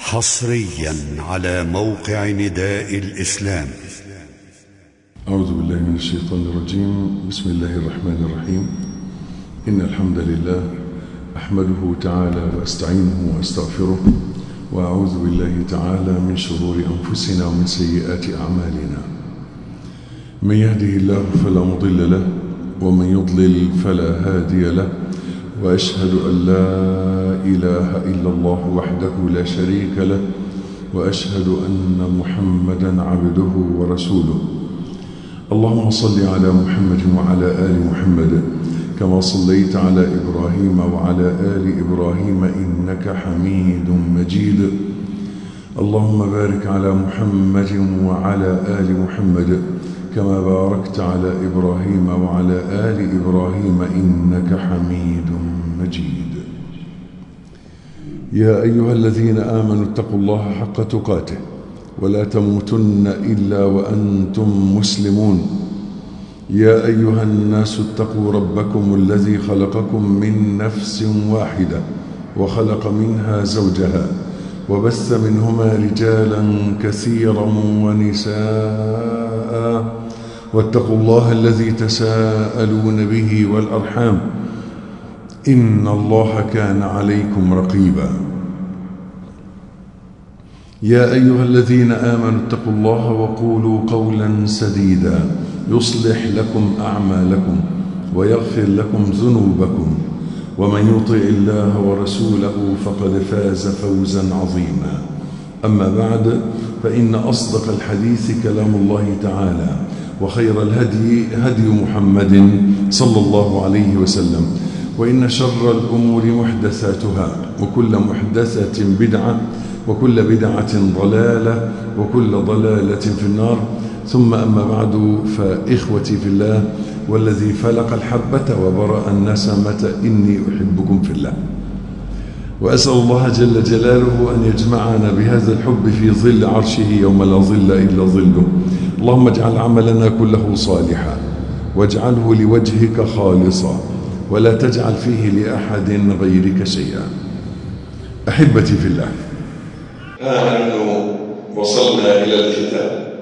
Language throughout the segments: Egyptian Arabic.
حصريا على موقع نداء الإسلام أعوذ بالله من الشيطان الرجيم بسم الله الرحمن الرحيم إن الحمد لله أحمده تعالى وأستعينه وأستغفره وأعوذ بالله تعالى من شرور أنفسنا ومن سيئات أعمالنا من يهده الله فلا مضل له ومن يضلل فلا هادي له وأشهد أن لا إله إلا الله وحده لا شريك له وأشهد أن محمدا عبده ورسوله اللهم صل على محمد وعلى آل محمد كما صليت على إبراهيم وعلى آل إبراهيم إنك حميد مجيد اللهم بارك على محمد وعلى آل محمد كما باركت على إبراهيم وعلى آل إبراهيم إنك حميد مجيد يا أيها الذين آمنوا اتقوا الله حق تقاته ولا تموتن إلا وأنتم مسلمون يا أيها الناس اتقوا ربكم الذي خلقكم من نفس واحدة وخلق منها زوجها وبث منهما رجالا كثيرا ونساء واتقوا الله الذي تساءلون به والأرحام إن الله كان عليكم رقيبا يا أيها الذين آمنوا اتقوا الله وقولوا قولا سديدا يصلح لكم أعمالكم ويغفر لكم ذنوبكم ومن يطع الله ورسوله فقد فاز فوزا عظيما أما بعد فإن أصدق الحديث كلام الله تعالى وخير الهدي هدي محمد صلى الله عليه وسلم وإن شر الأمور محدثاتها وكل محدثة بدعة وكل بدعة ضلالة وكل ضلالة في النار ثم أما بعد فإخوتي في الله والذي فلق الحبة وبرأ النسمة إني أحبكم في الله وأسأل الله جل جلاله أن يجمعنا بهذا الحب في ظل عرشه يوم لا ظل إلا ظله اللهم اجعل عملنا كله صالحا واجعله لوجهك خالصا ولا تجعل فيه لأحد غيرك شيئا أحبتي في الله ها نحن وصلنا إلى الختام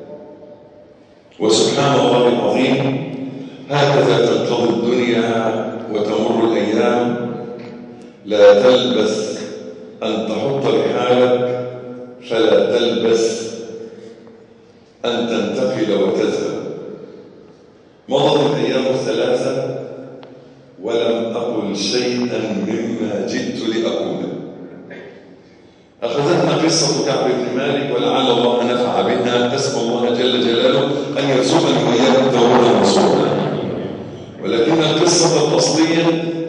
وسبحان الله العظيم هكذا تنقضي الدنيا وتمر الأيام لا تلبث أن تحط رحالك فلا تلبث أن تنتقل وتذهب مضت الأيام الثلاثة ولم أقل شيئا مما جئت لأقوله أخذتنا قصة كعب بن مالك ولعل الله نفع بها أسأل الله جل جلاله أن يرزقني وإياكم توبة نصوحا ولكن القصة الأصلية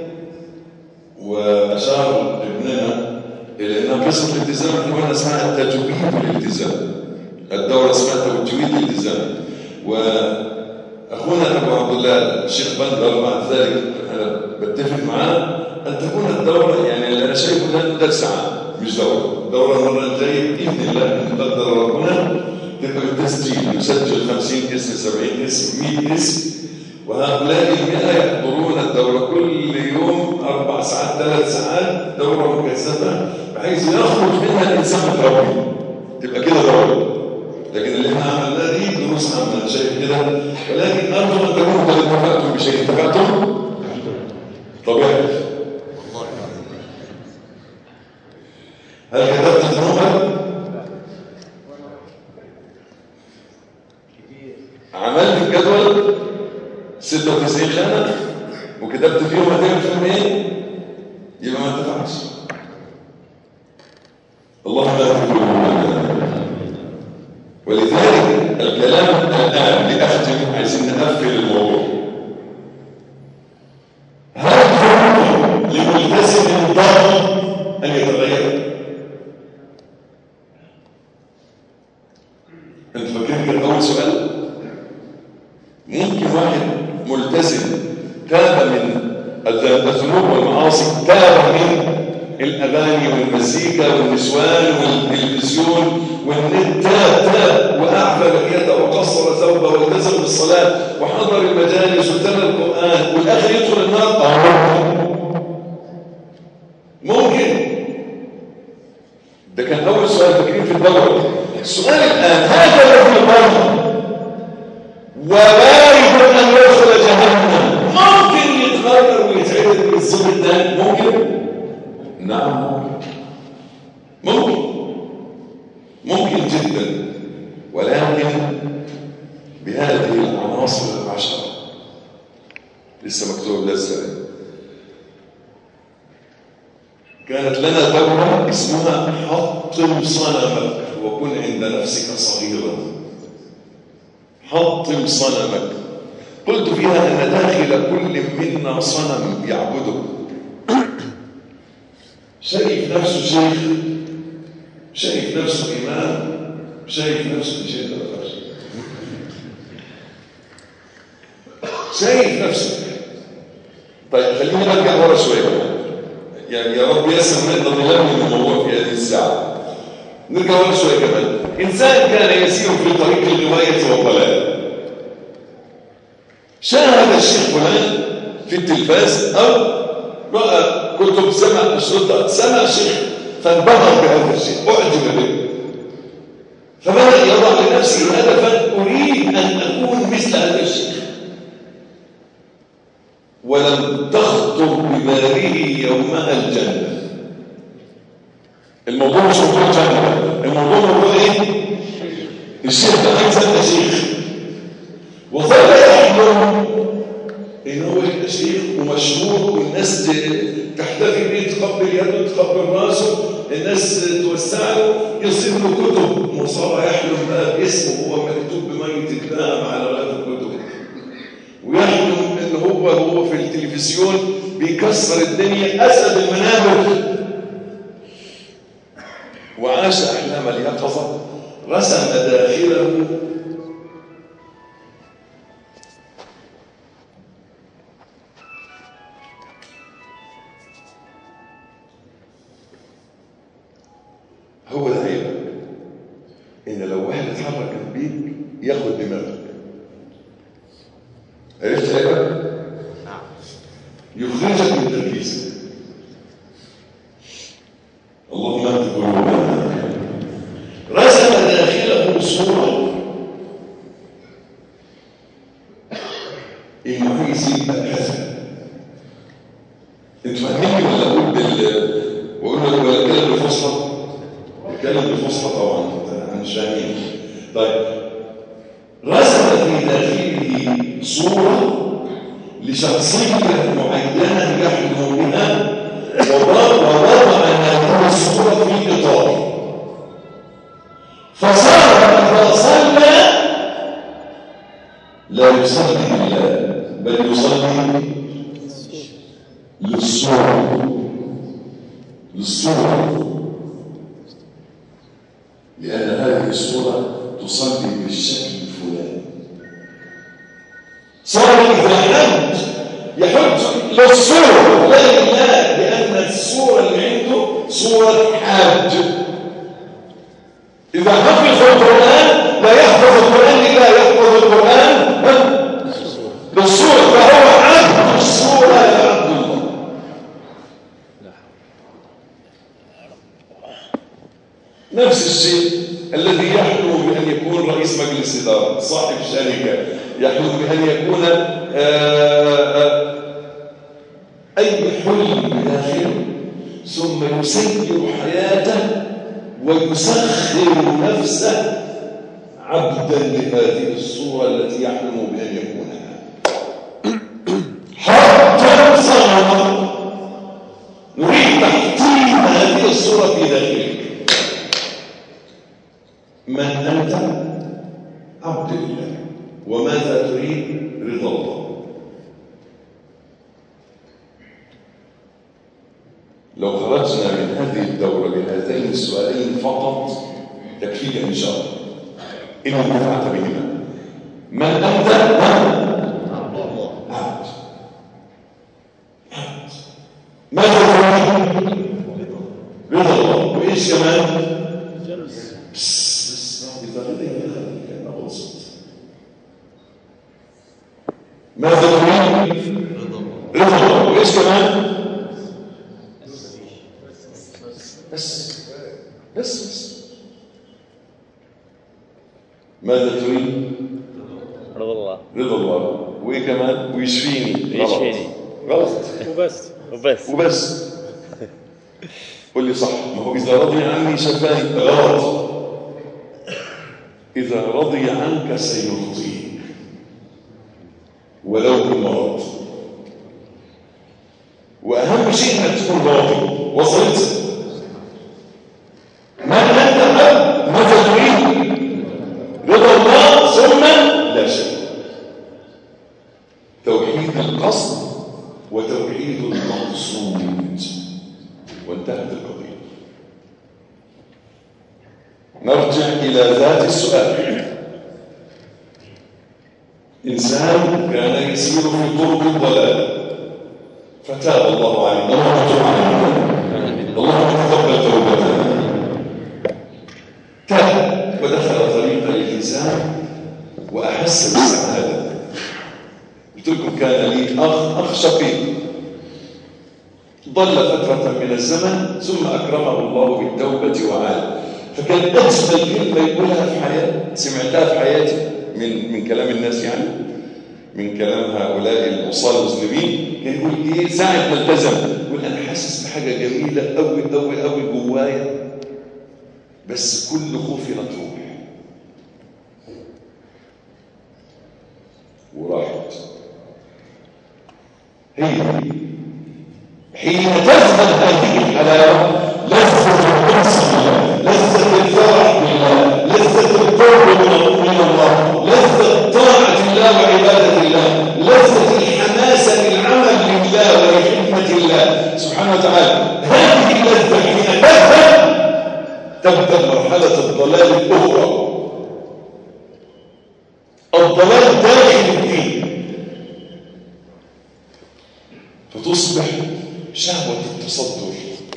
وأشار ابننا إلى أن قصة الالتزام كمان اسمها تجويد الالتزام الدورة اسمها تجويد الالتزام وأخونا أبو عبد الله الشيخ بندر بعد ذلك أنا بتفق معاه أن تكون الدورة يعني اللي أنا شايفه ده درس عام مش دورة دورة المرة الجاية بإذن الله إن قدر ربنا تبقى بالتسجيل يسجل 50 اسم 70 اسم 100 اسم وهؤلاء المئة يحضرون الدورة كل يوم أربع ساعات ثلاث ساعات دورة مكثفة بحيث يخرج منها الإنسان متربي تبقى كده دورة لكن اللي احنا عملناه دي دروس عامة أنا شايف كده ولكن أرجو أن تكونوا قد اتفقتم بشيء اتفقتم؟ طبيعي هل كتبت النمر؟ عملت الجدول 96 خانة وكتبت فيهم هتعمل ايه؟ يبقى ما اتفقش اللهم لا تقول ولذلك الكلام الآن لأختم عايزين نقفل الموضوع هل يمكن لملتزم ضال أن يتغير؟ أنت فاكرين كده أول سؤال؟ ممكن واحد ملتزم تاب من الذنوب والمعاصي تاب من الأغاني والمزيكا والنسوان والتلفزيون والنت تاب تاب وأعفى لحيته وقصر ثوبه والتزم بالصلاة وحضر المجالس وتلا القرآن والآخر يدخل النار آه. ممكن ده كان أول سؤال فاكرين في الدورة السؤال الآن هذا الذي قال وبارد أن يدخل جهنم ممكن يتغير ويتعدل بالزمن ده ممكن؟ نعم ممكن ممكن ممكن جدا ولكن بهذه العناصر العشرة لسه مكتوب لسه كانت لنا دورة اسمها حطم صنمك وكن عند نفسك صغيرا حطم صنمك قلت فيها أن داخل كل منا صنم يعبده شايف نفسه شيخ شايف نفسه إمام شايف نفسه شيخ شايف نفسه طيب خليني ارجع ورا شويه يعني يا رب يسر نقدر نلم الموضوع في هذه الساعه نرجع ورا شويه كمان انسان كان يسير في طريق الروايه والضلال شاهد الشيخ فلان في التلفاز او راى كتب سمع اشرطه سمع شيخ فانبهر بهذا الشيء اعجب به فبدا يضع لنفسه هدفا اريد ان اكون مثل هذا الشيخ ولم تخطر بباله يومها الجنة الموضوع مش موضوع جنة الموضوع موضوع ايه الشيخ ده عايز يبقى شيخ وظل يحلم ان هو يبقى شيخ ومشهور والناس تحتفي بيه تقبل يده تقبل راسه الناس توسع له يصير له كتب وصار يحلم بقى باسمه هو مكتوب بمية الذهب على غلاف الكتب ويحلم ان هو هو في التلفزيون بيكسر الدنيا اسد المنابر وعاش احلام اليقظه رسم داخله هو ده عيبك ان لو واحد اتحرك جنبيك ياخد دماغك عرفت عيبك؟ يخرجك من تركيزك اللهم اهد قلوبنا رسم داخله صوره انه عايز يبقى كذا انتوا فاهمين ولا اقول بال واقول ولا اتكلم بالفصحى؟ اتكلم بالفصحى طبعا احنا مش فاهمين طيب رسم في داخله صورة لشخصية معينة يحلم بها ووضع هذه الصورة في إطار فصار إذا صلى لا يصلي لله بل يصلي للصورة للصورة لأن هذه الصورة تصلي بالشكل الفلاني صار إذا حج يحج للصورة لا لله لأن الصورة اللي عنده صورة حاج إذا حفظ القرآن لا يحفظ القرآن إلا يحفظ القرآن للصورة فهو عبد الصورة يا عبد الله نفس الشيء الذي يحلم بأن يكون رئيس مجلس إدارة صاحب شركة يحلم بأن يكون آآ آآ أي حلم داخله ثم يسير حياته ويسخر نفسه عبدا لهذه الصورة التي يحلم بأن يكونها حتى صار نريد تحطيم هذه الصورة في داخلك من أنت عبد الله وماذا تريد رضا الله لو خرجنا من هذه الدورة بهذين السؤالين فقط تكفيك إن شاء الله إن انتفعت بهما من أنت عبد عبد ماذا تريد رضا الله وإيش كمان إذا رضي كان غلصت ماذا تريد رضا الله وإيش كمان بس بس بس ماذا تريد؟ رضا الله رضا الله وايه كمان؟ ويشفيني غلط. ويشفيني. غلط وبس وبس وبس قل لي صح ما هو إذا رضي عني شفاني غلط إذا رضي عنك سيرضيك ولو بالمرض وأهم شيء أنك تكون راضي وصلت ماذا أنت حب ماذا تريد رضا الله ثم لا شيء توحيد القصد وتوحيد المقصود وانتهت القضية نرجع إلى ذات السؤال إنسان كان يسير في طرق الضلال فتاب الله عليه اللهم تب علينا اللهم تقبل توبتنا تاب ودخل طريق الإنسان وأحس بالسعادة قلت لكم كان لي أخ أخ شقيق ضل فترة من الزمن ثم أكرمه الله بالتوبة وعاد فكان أجمل كلمة يقولها في حياتي سمعتها في حياتي من من كلام الناس يعني من كلام هؤلاء الوصال المسلمين كان يقول إيه ساعة ما التزم يقول أنا حاسس بحاجة جميلة أوي أوي أوي جوايا بس كل خوفي مطروح وراحت هي حين تذهب هذه الحلاوة لذة الأنس لذة الفرح بالله لذة القرب من الله لذة طاعة الله وعبادة الله لذة الحماسة للعمل لله ولخدمة الله سبحانه وتعالى هذه اللذة حين تذهب تبدأ مرحلة الضلال الأخرى الضلال داخل الدين فتصبح شهوة التصدر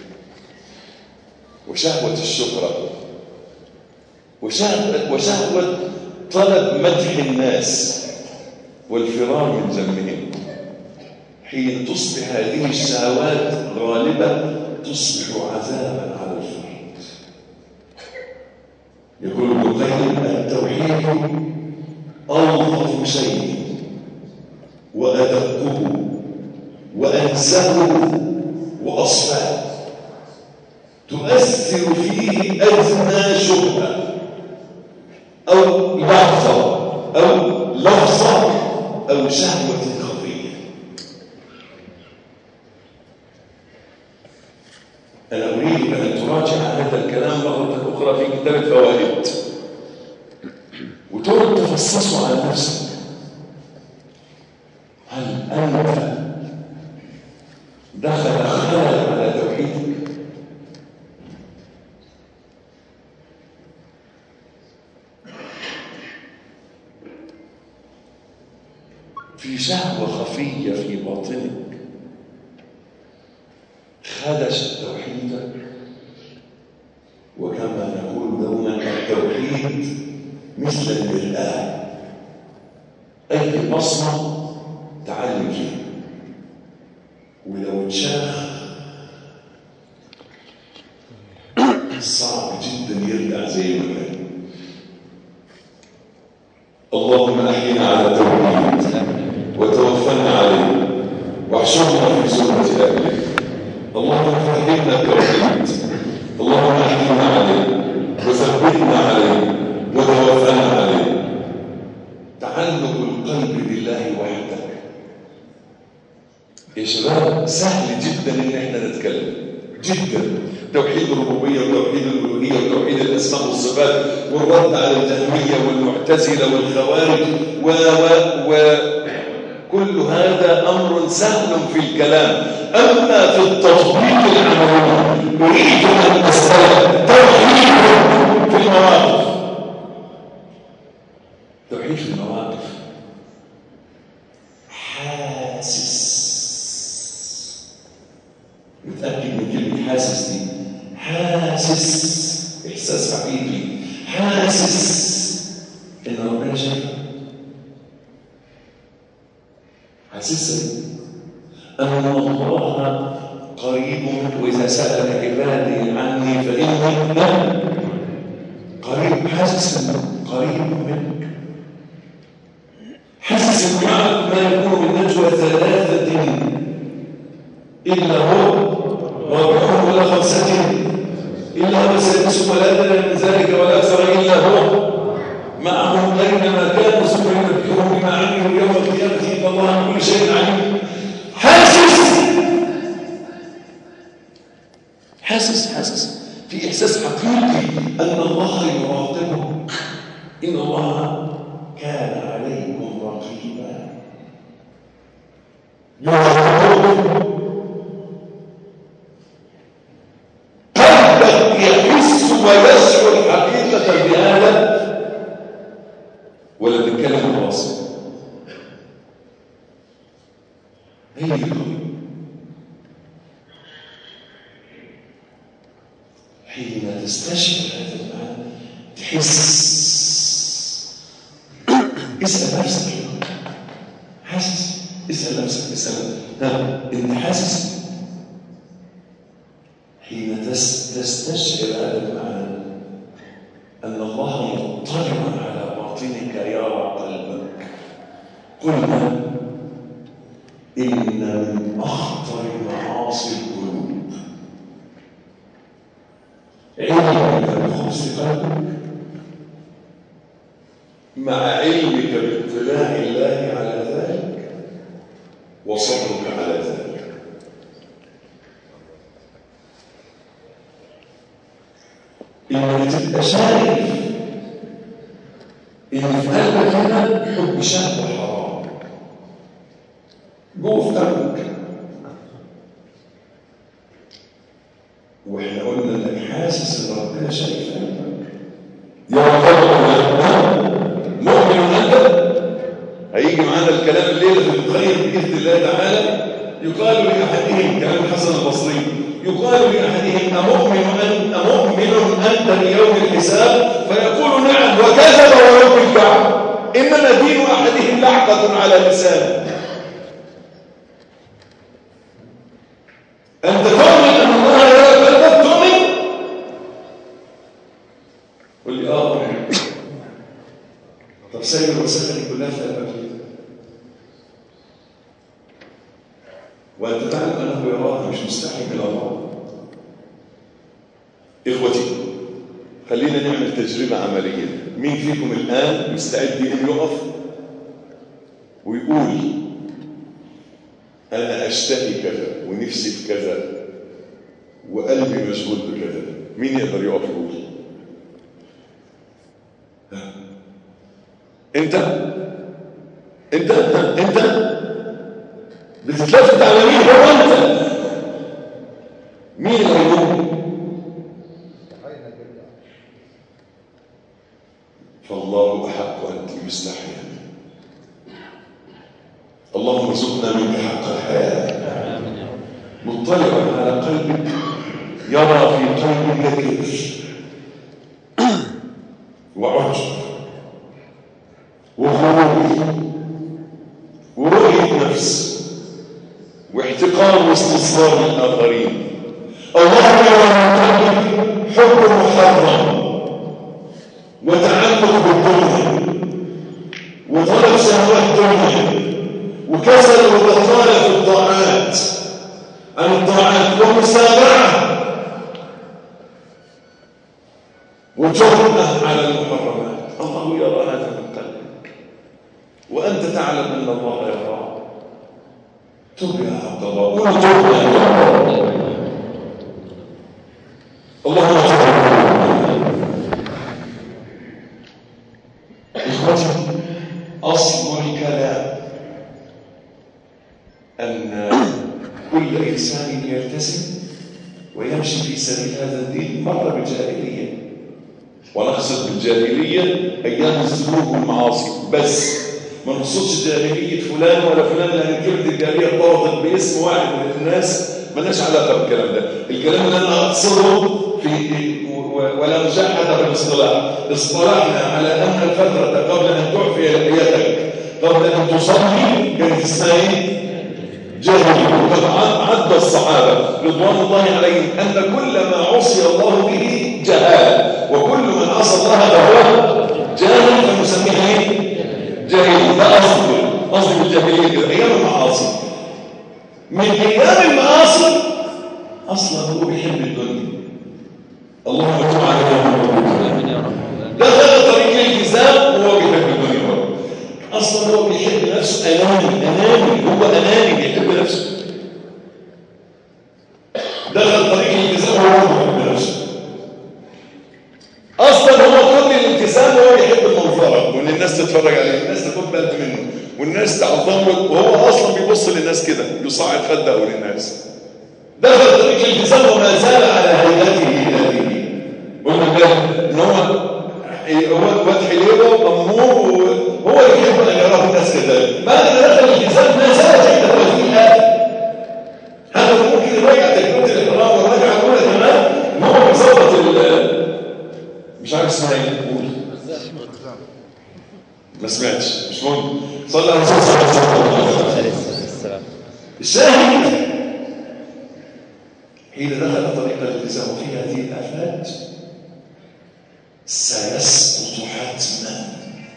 وشهوة الشهرة وشهوة, وشهوة طلب مدح الناس والفرار من ذمهم حين تصبح هذه الشهوات غالبة تصبح عذابا على الفرد يقول ابن القيم التوحيد ألطف شيء وأدقه وأنسه وأصفاه تؤثر فيه أدنى شبهة أو لحظة أو لفظة أو شهوة خفية أنا أريد أن تراجع هذا الكلام مرة أخرى في كتاب الفوائد وتقعد تفصصه على نفسك هل أنت دخل خلل على توحيدك في شهوة خفية في باطنك خدشت توحيدك وكما نقول دوما التوحيد مثل المرآة أي بصمة تعلم فيها ولو اتشاخ صعب جدا يرجع زي ما كان اللهم احينا على التوحيد وتوفنا عليه واحشرنا في سنة أهله اللهم فهمنا التوحيد اللهم احينا عليه وثبتنا عليه وتوفنا عليه تعلق القلب بالله وحده يا شباب سهل جدا ان احنا نتكلم جدا توحيد الربوبيه وتوحيد الالوهيه وتوحيد الاسماء والصفات والرد على الجهميه والمعتزله والخوارج و و و كل هذا امر سهل في الكلام اما في التطبيق العملي نريد ان نسال توحيد في المواقف توحيد في المواقف حاسس متأكد من كلمة حاسس دي حاسس إحساس حقيقي حاسس إن ربنا شايفك حاسس أن الله قريب منك وإذا سألك عبادي عني فإني قريب حاسس إنه قريب منك حاسس إنه يعرف ما يكون من نجوى ثلاثة إلا هو رابعهم ولا خمسة إلا هو سادسهم ولا أدنى من ذلك ولا أكثر إلا هو معهم أينما كانوا ثم ينبئهم بما عملوا يوم القيامة إن الله عن كل شيء عليم حاسس حاسس حاسس في إحساس حقيقي أن الله يراقبك إن الله كان عليكم رقيبا يراقبكم قلبك يحس ويشعر حقيقة بهذا ولا بنتكلم الواصل هي القضية حين تستشعر هذا المعنى تحس اسأل نفسك حاسس اسأل نفسك اسأل ها انت حاسس حين تس- تستشعر هذا المعنى أن الله مطلع على باطنك يرى قلبك قلنا إن من أخطر معاصي القلوب علمك بخبز قلبك مع علمك باطلاع الله على ذلك وصبرك على ذلك إنك تبقى شايف إن في قلبك هنا حب شهوة حرام جوه في قلبك واحنا قلنا انك حاسس ان ربنا شايف قلبك يا رب مؤمن انت هيجي معانا الكلام الليله في البخاري باذن الله تعالى يقال لاحدهم كلام الحسن البصري يقال لاحدهم امؤمن انت امؤمن انت بيوم الحساب فيقول نعم وكذب ويوم الكعب انما دين احدهم لعقه على لسانه أنت تؤمن أن الله يرى قلبك تؤمن؟ قل لي آه أؤمن طب سيد المسألة دي كلها في قلبك ليه؟ وأنت تعلم أنه يراها مش مستحي من الله إخوتي خلينا نعمل تجربة عملية مين فيكم الآن مستعد يقوم يقف ويقول أنا أشتهي كذا ونفسي في كذا وقلبي مشغول بكذا مين يقدر يقف يقول ها؟ أنت أنت أنت بتتلفت على مين هو أنت مين اللي هيقول فالله أحق أن يستحيا اللهم ارزقنا منك حق الحياة مطلعا على قلبك يرى في قلبك كبر وعجب وغرور ورؤية نفس واحتقار واستصغار الآخرين اللهم يرى من قلبك حب محرم وتعلق بالدنيا وطلب شهوات الدنيا وكسل وبطالة في الطاعات عن الطاعات ومسابعة وجرأة على المحرمات الله يرى هذا من قلبك وأنت تعلم أن الله يراه تب يا عبد الله قول تب يا عبد الله اللهم تب إخوتي أصل الكلام أن كل إنسان يلتزم ويمشي في سبيل هذا الدين مر بالجاهلية ونقصد بالجاهلية أيام الذنوب والمعاصي بس ما نقصدش جاهلية فلان ولا فلان لأن كلمة الجاهلية ارتبطت باسم واحد من الناس مالناش علاقة بالكلام ده الكلام اللي أنا أقصده في ولا مجحد بالاصطلاح اصطلحنا على أن الفترة قبل أن تعفي لحيتك قبل أن تصلي كانت اسمها ايه؟ جاهلين وقد عد الصحابة رضوان الله عليهم أن كل ما عصي الله به جهال وكل من عصى الله فهو جاهل فنسميه ايه؟ جاهل ده أصل أصل الجاهلية كده أيام المعاصي من أيام المعاصي أصلا هو بيحب الدنيا اللهم تب علينا دخل طريق الالتزام وهو بيحب الدنيا برضه اصلا هو بيحب نفسه اناني اناني هو اناني بيحب نفسه دخل طريق الالتزام وهو بيحب نفسه اصلا هو كل الالتزام وهو يحب المنظره وان الناس تتفرج عليه الناس تاخد بالها منه والناس تعظمه وهو اصلا بيبص للناس كده يصعد خده للناس دخل طريق الالتزام وما زال على هيئته ذاته قلنا كده ان هو هو فتح ليبه وامور هو يحب ان يراه الناس كذلك بعد ما دخل الالتزام ما زال عند هذه الايه هذا ممكن يراجع تكبيره الاحرام ويراجع الاولى كمان ان هو بيظبط مش عارف اسمها ايه قول ما سمعتش مش مهم صلى على رسول الله صلى الله عليه وسلم الشاهد حين دخل طريق الالتزام في هذه الافات سيسقط حتما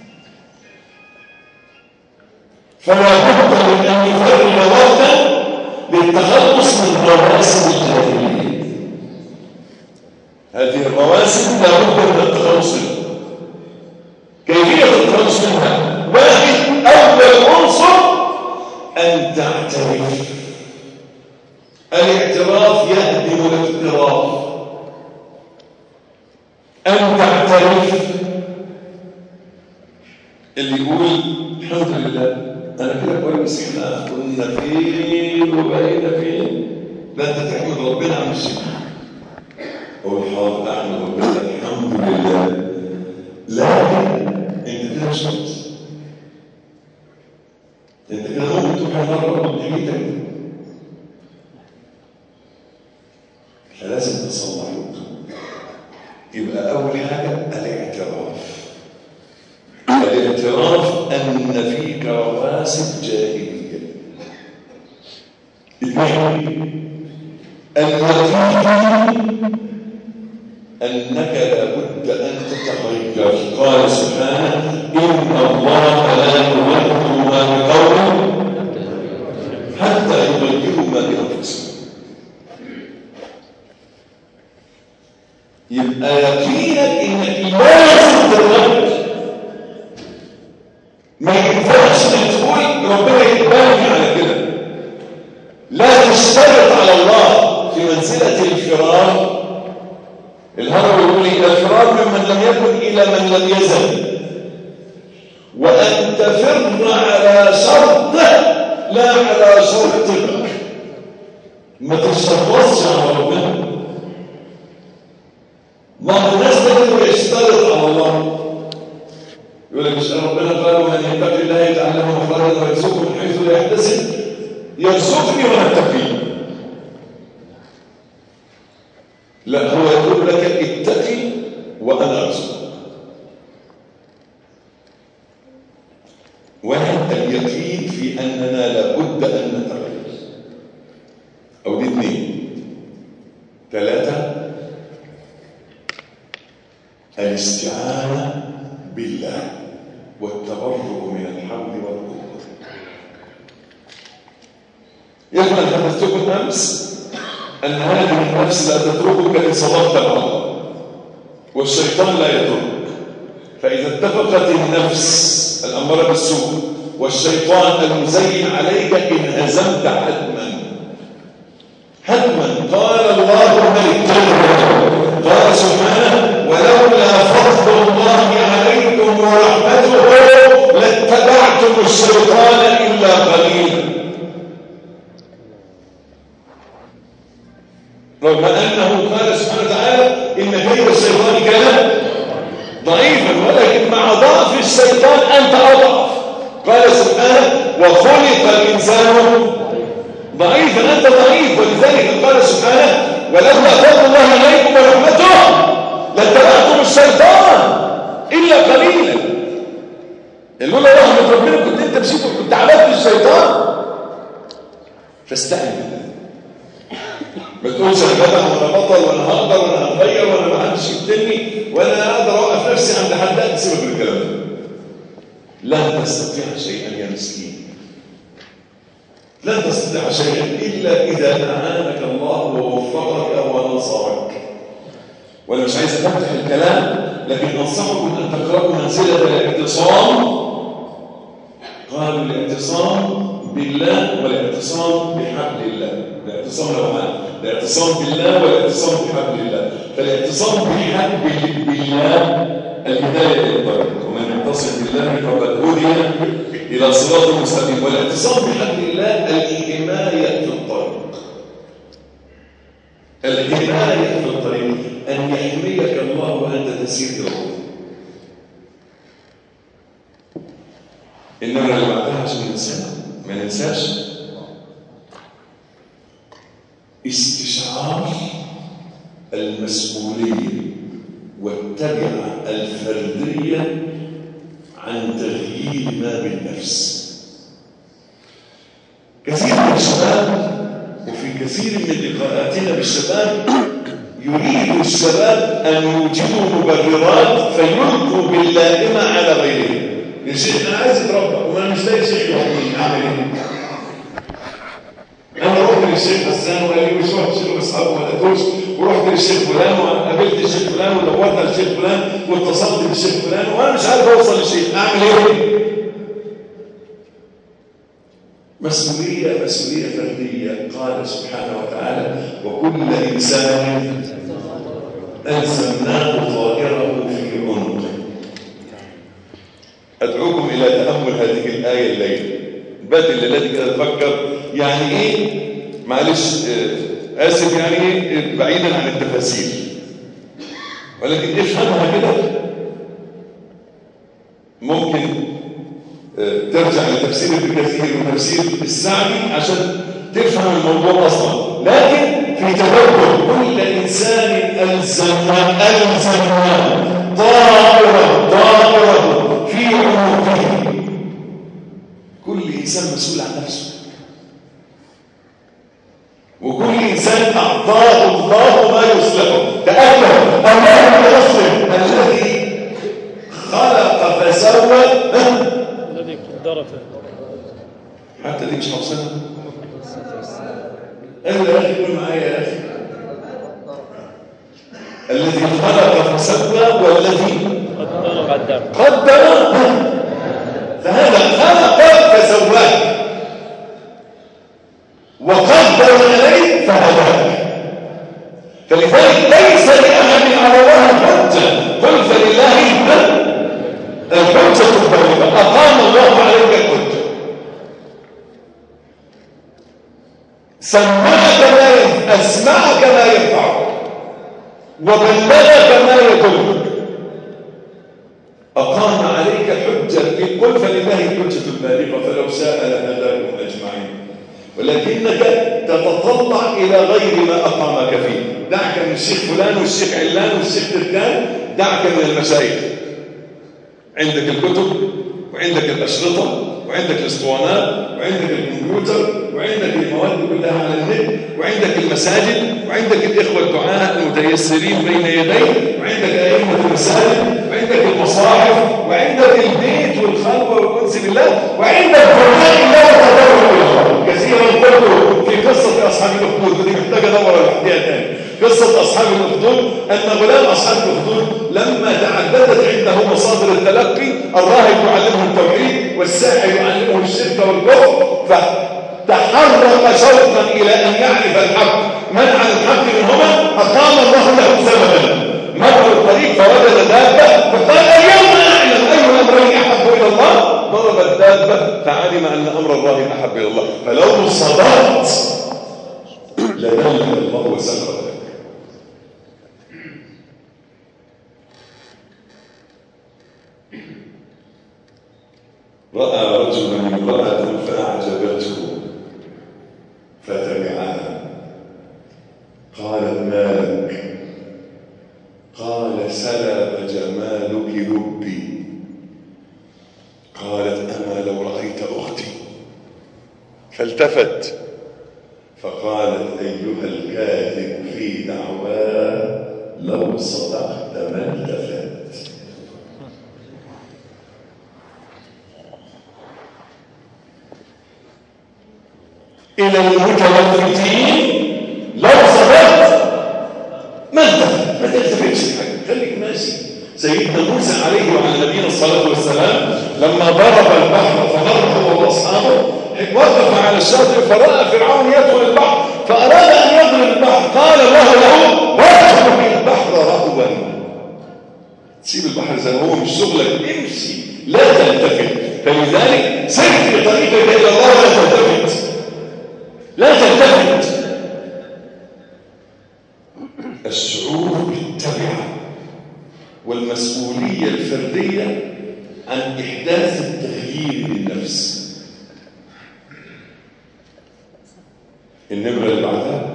فلا بد من ان يفرغ وقتا للتخلص من رواسب الجاهليه هذه الرواسب لا بد من التخلص منها كيفيه التخلص منها واحد اول عنصر ان تعترف الاعتراف يهدم الاقتراف أن تعترف اللي يقول الحمد لله أنا كده كويس احنا كنا فين وبقينا فين لا أنت تحمد ربنا عن الشيء أقول حاضر أحمد ربنا الحمد لله لكن أنت كده مش ناقص أنت كده ممكن تروح مرة من حياتك فلازم تصلح وتوب يبقى أول حاجة الاعتراف الاعتراف أن فيك رواسب جاهلية اثنين اليقين أنك لابد أن تتغير قال سبحانه إن الله لا يغير ما بقوم حتى يغيروا ما بأنفسهم يبقى يقينك انك لازم تتغير ما ينفعش انك تقول ربنا يقبلني على كده لا تشترط على الله في منزلة الفرار الهرم يقول إلى الفرار ممن لم يكن إلى من لم يزل وأن تفر على شرطه لا على شرطك ما تشترطش على ربنا بعض الناس تقدر يشترط على الله يقول لك مش ربنا قال ومن يتق الله يجعل له مخرجا ويرزقه من حيث لا يحتسب يرزقني وانا اتقي لا هو يقول لك اتقي وانا ارزقك واحد اليقين في اننا لابد ان نتغير او دي اثنين ثلاثه الاستعانة بالله والتبرؤ من الحول والقوة يا اخوان حدثتكم امس ان هذه النفس لا تتركك ان صدقت مع الله والشيطان لا يتركك فاذا اتفقت النفس الاماره بالسوء والشيطان المزين عليك انهزمت حتما حتما قال الله ملك قال سبحانه ولولا فضل الله عليكم ورحمته لاتبعتم الشيطان الا قليلا رغم انه قال سبحانه وتعالى ان كيد الشيطان كان ضعيفا ولكن مع ضعف الشيطان انت اضعف قال سبحانه وخلق الانسان ضعيفا انت ضعيف ولذلك قال سبحانه ولولا فضل الله عليكم ورحمته لاتبعتم الشيطان الا قليلا لولا رحمه ربنا كنت انت مشيت كنت عبدت الشيطان فاستعن بالله ما تقولش انا جدع وانا بطل وانا هقدر وانا هتغير وانا ما حدش يقتلني وانا اقدر اوقف نفسي عند حد لا سيبك من الكلام ده لن تستطيع شيئا يا مسكين لن تستطيع شيئا الا اذا اعانك الله ووفقك ونصرك وانا مش عايز افتح الكلام لكن انصحكم ان تقرأوا منزله الاعتصام قالوا الاعتصام بالله والاعتصام بحبل الله الاعتصام نوعان الاعتصام بالله والاعتصام بحبل الله فالاعتصام بحبل بالله الهدايه الى الطريق ومن يعتصم بالله فقد هدي الى صراط مستقيم والاعتصام بحبل الله الحمايه في الطريق الحمايه في الطريق ان يحميك الله وانت تسير الى الله انما اللي بعدها عشان ننساها ما ننساش استشعار المسؤولية والتبعة الفردية عن تغيير ما بالنفس كثير من الشباب وفي كثير من لقاءاتنا بالشباب يريد الشباب أن يوجدوا مبررات فيلقوا باللائمة على غيرهم يا شيخ انا عايز اتربى وانا مش لاقي شيخ يحكمني اعمل ايه؟ انا رحت للشيخ حسان وقال لي مش رحت شيخ اصحابه ما لقيتوش ورحت للشيخ فلان وقابلت الشيخ فلان ودورت على الشيخ فلان واتصلت بالشيخ فلان وانا مش عارف اوصل للشيخ اعمل ايه؟ مسؤولية مسؤولية فردية قال سبحانه وتعالى وكل إنسان ألزمناه طائره في عنقه أدعوكم إلى تأمل هذه الآية الليلة بات الليلة كده تفكر يعني إيه معلش آه، آسف يعني إيه بعيدا عن التفاسير ولكن افهمها كده ممكن آه، ترجع لتفسير ابن كثير وتفسير السعدي عشان تفهم الموضوع أصلا لكن في تدبر كل إنسان ألزمنا ألزمنا طائرة طائرة في عنقه كل إنسان مسؤول عن نفسه وكل إنسان أعطاه الله ما يصلحه تأكد الله يصلح الذي خلق فسوى الذي قدر حتى دي مش حافظينها ايوه يا اخي قول معايا يا اخي الذي خلق فسوى والذي قدر قدر قدر فهذا خلق فسواك وقدر عليه فهداك فلذلك ليس لاحد على الله حجه قل فلله الحجه البالغه اقام الله عليك الحجه سمعك ما ينفع اسمعك ما ينفعك وبلغك ما يضرك أقام عليك حجة قل فلله الحجة البالغة فلو شاء لهداكم أجمعين ولكنك تتطلع إلى غير ما أقامك فيه دعك من الشيخ فلان والشيخ علان والشيخ تركان دعك من المشايخ عندك الكتب وعندك الأشرطة وعندك الاسطوانات وعندك الكمبيوتر وعندك المواد كلها على النت وعندك المساجد وعندك الإخوة الدعاء المتيسرين بين يديك وعندك أئمة المساجد وعندك المصاحف وعندك البيت والخلوة والأنس بالله وعندك دعاء الله وتدور إلى الله كثيرا قلت في قصة أصحاب الأخدود ودي محتاجة دورة لوحدها تاني قصة أصحاب الأخدود أن غلام أصحاب الأخدود لما تعددت عنده مصادر التلقي الراهب يعلمه التوحيد والساحر يعلمه الشرك والكفر فتحرك شوقا إلى أن يعرف الحق منع الحق منهما أقام الله له زمنا مر الطريق فوجد دابة فقال اليوم أعلم أي الأمرين أحب إلى الله ضرب الدابة فعلم أن أمر الله أحب إلى الله فلو صدرت لدلك الله وسلم لك رأى رجلا امرأة فأعجبته فتبعها قالت ما لك قال سلب جمالك لبي قالت أما لو رأيت أختي فالتفت فقالت أيها الكاذب في دعواه لو صدقت ما التفت إلى المتوفيين لو صدقت ما التفت ما تلتفتش الحاجة خليك ماشي سيدنا موسى عليه وعلى نبينا الصلاة والسلام لما ضرب البحر فضرب هو وأصحابه وقف على الشاطئ فرأى فرعون يدخل البحر فأراد أن يضرب البحر قال الله له واترك البحر رهوا سيب البحر زي ما هو مش شغلك امشي لا تلتفت فلذلك سر في طريقك إلى الله لا تلتفت لا تلتفت الشعور بالتبعة والمسؤولية الفردية عن إحداث التغيير للنفس النمرة اللي بعدها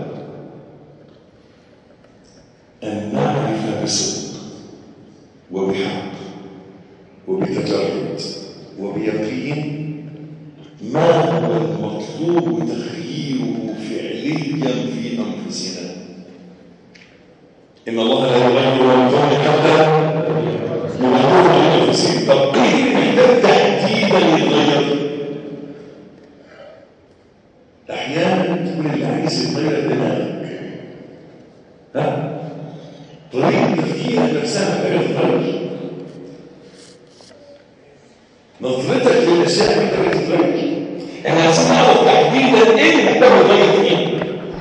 أن نعرف بصدق وبحق وبتجرد وبيقين ما هو المطلوب تغييره فعليا في أنفسنا إن الله لا يغير ما بقوم حتى يغيروا ما بأنفسهم طب إيه محتاج تحديدا يتغير احيانا تكون اللي عايز يتغير دماغك ها طريقه تفكيرك نفسها محتاجه تتغير نظرتك للاشياء محتاجه تتغير احنا عايزين نعرف تحديدا ايه اللي محتاج يتغير فيه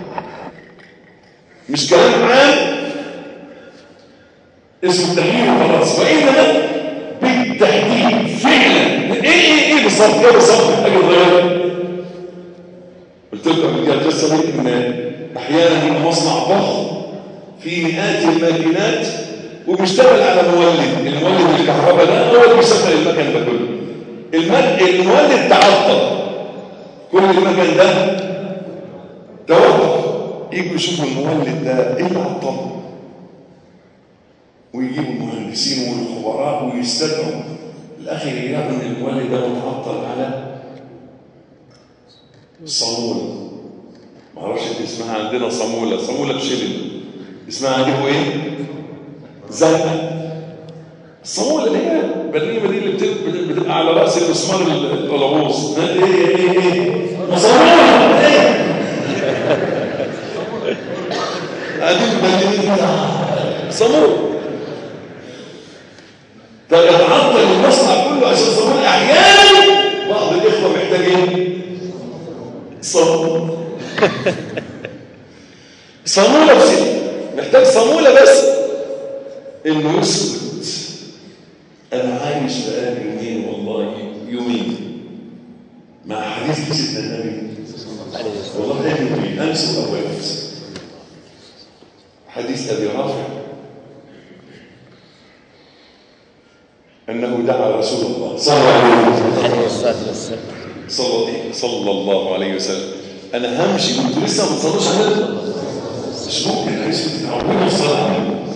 مش كلام عام اسمه تغيير وخلاص وانما بالتحديد فعلا ايه ايه ايه بالظبط ايه بالظبط محتاج يتغير قلت لكم قبل كده القصه دي ان احيانا يبقى مصنع ضخم فيه مئات الماكينات وبيشتغل على مولد المولد الكهرباء ده هو اللي بيشغل المكن ده كله المد... المولد تعطل كل المكن ده توقف يجوا يشوفوا المولد ده ايه اللي عطله ويجيبوا المهندسين والخبراء ويستدعوا الاخر يلاقوا ان المولد ده متعطل على صمولة ما اعرفش انت اسمها عندنا صمولة صمولة بشلل اسمها عندكم ايه زنقة الصمولة اللي هي البرنيمة دي اللي بتبقى, بتبقى على رأس المسمار القلاووز ايه ايه ايه ايه صمولة ايه ادي البرنيمة صمولة فيتعطل المصنع كله عشان صمولة احيانا بعض الاخوة محتاجين صمولة صمولة بس محتاج صمولة بس انه يسكت انا عايش بقالي يومين والله يومين مع حديث سيدنا النبي والله ده يومين امس واول امس حديث ابي رافع انه دعا رسول الله صلى الله عليه وسلم صلى صلى الله عليه وسلم انا همشي انتوا لسه ما تصلوش على مش ممكن عايزكم تتعودوا الصلاه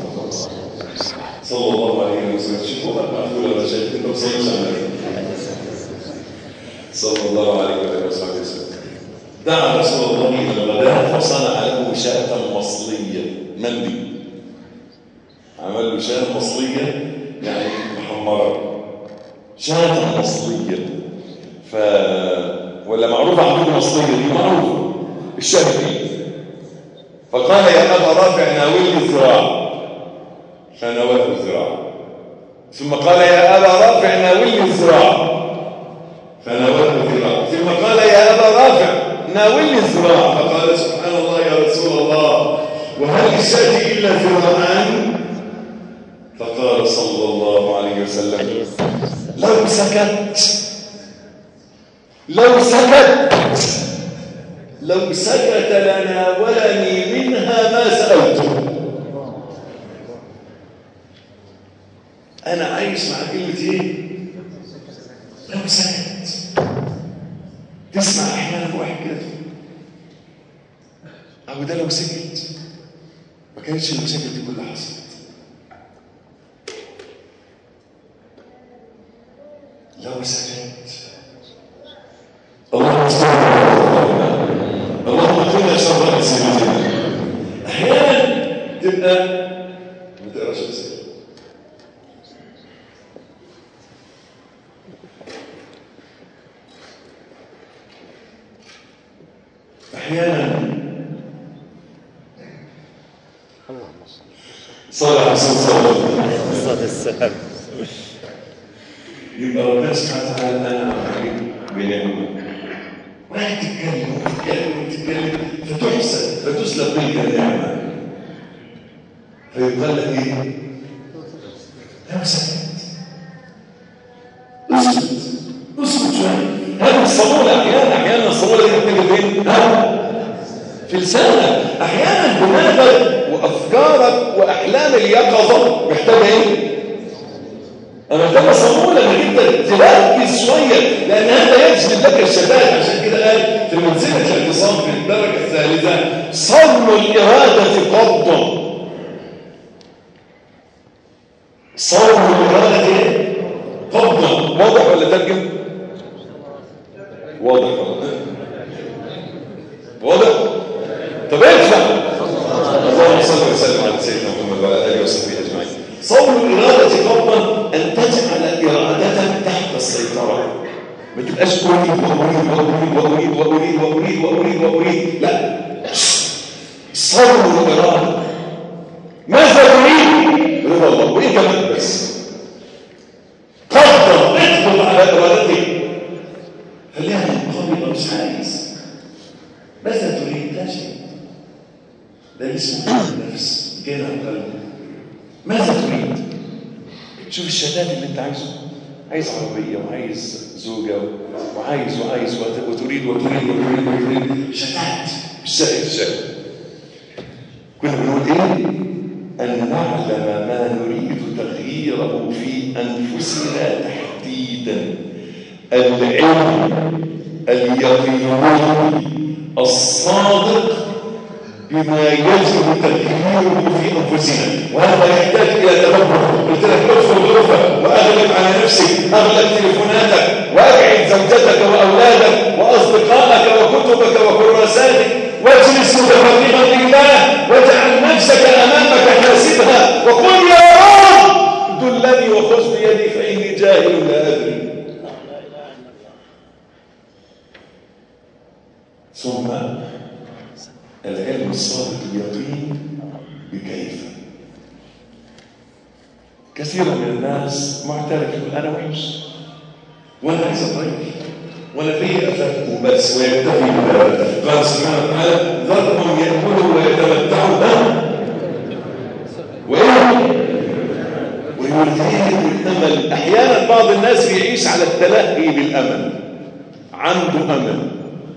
صلى الله عليه وسلم شوفوا بقى مقفوله ولا شيء انتوا ما تصلوش على صلى الله عليه وسلم دعا رسول الله الى الغداء فصنع له شاة مصلية مندي عمل له شاة مصلية يعني محمرة شاة مصلية ف ولا معروفة عندكم مصرية دي معروفة الشهر دي فقال يا أبا رافع ناولني الذراع فناوله الذراع ثم قال يا أبا رافع ناولني الذراع فناوله الذراع ثم قال يا أبا رافع ناولني الذراع فقال سبحان الله يا رسول الله وهل للشاة إلا ذراعان فقال صلى الله عليه وسلم لو سكت لو سكت لو سكت لناولني منها ما سألته أنا عايش مع كلمة إيه؟ لو سكت تسمع أحيانا واحد كده أو ده لو سكت ما كانتش المشاكل دي كلها حصلت لو سكت اللهم صل اللهم كنا احيانا صلى على رسول الله الصلاة والسلام يبقى ربنا سبحانه وتعالى انا عليك بنعمه رايح تتكلم وتتكلم وتتكلم فتحسن فتسلب تلك النعمه فيقال لك ايه؟ لا سكت اسكت اسكت شويه هذه الصمولة احيانا احيانا الصمولة دي بتيجي فين؟ ها؟ في لسانك احيانا دماغك وافكارك واحلام اليقظه محتاجه ايه؟ انا محتاجه صموله انك انت تركز شويه لان هذا يجلب لك الشتات عشان كده قال في منزله الاعتصام في الدرجه الثالثه صرم الاراده قبض صرم الاراده ايه؟ قبض واضح ولا ترجم؟ واضح ولا واضح؟ طب ادفع اللهم صل وسلم على سيدنا محمد وعلى اله وصحبه اجمعين صون الاراده قبضا ان تجعل ارادتك تحت السيطره ما تبقاش اريد واريد واريد واريد واريد واريد واريد واريد لا صون الاراده ماذا تريد؟ رضا الله وايه كمان بس قدر اقبض على ارادتك خليها منقبضه مش عايز ماذا تريد؟ لا شيء ده اسمه النفس جاي عن قلبه ماذا تريد؟ شوف الشتات اللي انت عايزه عايز عربية وعايز زوجة وعايز وعايز وت- وتريد وتريد وتريد وتريد شتات الشتات الشتات كنا بنقول ايه؟ أن نعلم ما نريد تغييره في أنفسنا تحديدا العلم اليقيني الصادق بما يجب تغييره في انفسنا وهذا يحتاج الى تدبر قلت لك ادخل غرفه واغلق على نفسك اغلق تليفوناتك وابعد زوجتك واولادك واصدقائك وكتبك وكراساتك واجلس متفرغا لله واجعل نفسك امامك حاسبها وقل يا رب دلني وخذ بيدي فاني جاهل لا ادري ثم العلم الصادق اليقين بكيف كثير من الناس معترف يقول انا وحش وانا عايز اتغير وانا في افات وبس ويكتفي بذلك قال سبحانه وتعالى ذرهم ياكلوا ويتمتعوا ها وايه ويلهيهم الامل احيانا بعض الناس بيعيش على التلهي بالامل عنده امل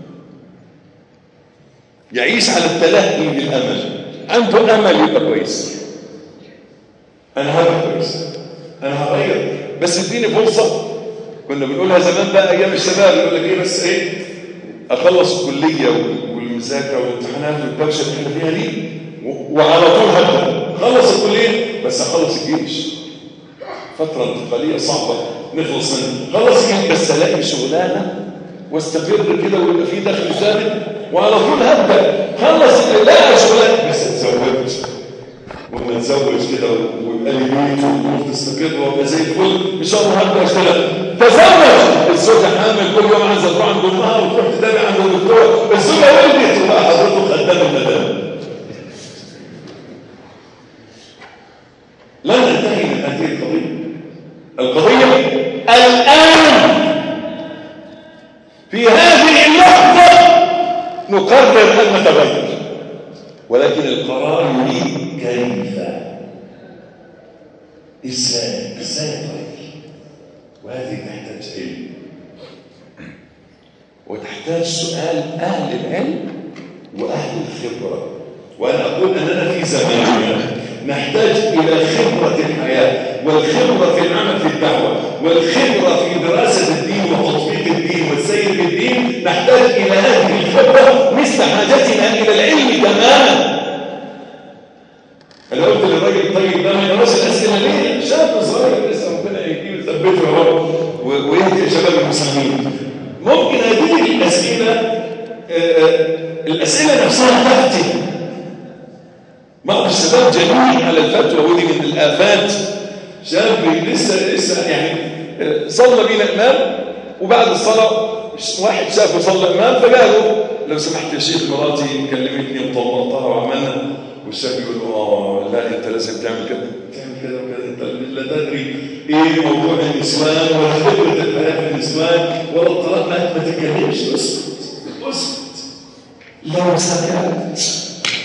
يعيش على التلهي بالامل عنده امل يبقى كويس انا هبقى كويس انا هغير بس اديني فرصه كنا بنقولها زمان بقى ايام الشباب يقول لك ايه بس ايه اخلص الكليه والمذاكره والامتحانات والدوشه اللي احنا فيها دي و- وعلى طول هبدا خلص الكليه بس اخلص الجيش فتره انتقاليه صعبه نخلص منها خلص الجيش بس الاقي شغلانه واستقر كده ويبقى في دخل ثابت وعلى طول هبدا خلص لا شغلانه بس اتزوجت وما اتزوج كده ويبقى لي بيت والامور تستقر وابقى زي الفل ان شاء الله هبدا اشتغل تزوج الزوجه حامل كل يوم عايزه تروح عند امها وتروح تتابع عند الدكتور الزوجه ولدت وبقى حضرته خدام المدام لا ننتهي من هذه القضيه القضيه الان في هذه اللحظه نقرر ان نتغير ولكن القرار يريد كيف ازاي ازاي نتغير وهذه تحتاج علم وتحتاج سؤال اهل العلم واهل الخبره وانا اقول اننا في زماننا نحتاج الى خبره الحياه والخبره في العمل في الدعوه والخبره في دراسه الدين وتطبيق الدين والسير بالدين نحتاج الى هذه الخبره مثل حاجتنا الى العلم تماما انا قلت للراجل الطيب ده ما يقراش الاسئله ليه؟ شاب صغير لسه ربنا يهديه ويثبته يا رب و- ويهدي شباب المسلمين ممكن هذه الاسئله آه، آه، الاسئله نفسها تاتي بعض الشباب جميل على الفتوى ودي من الافات شاب لسه لسه يعني آه، صلى بينا امام وبعد الصلاه واحد شافه صلى امام فقالوا لو سمحت يا شيخ مراتي كلمتني وطلقتها وعملنا والشاب يقول له اه لا انت لازم تعمل كده تعمل كده وكده انت لا تدري ايه موضوع النسوان ولا خبره الحياه في النسوان ولا الطلاق ما ما تتكلمش اسكت اسكت لو سكت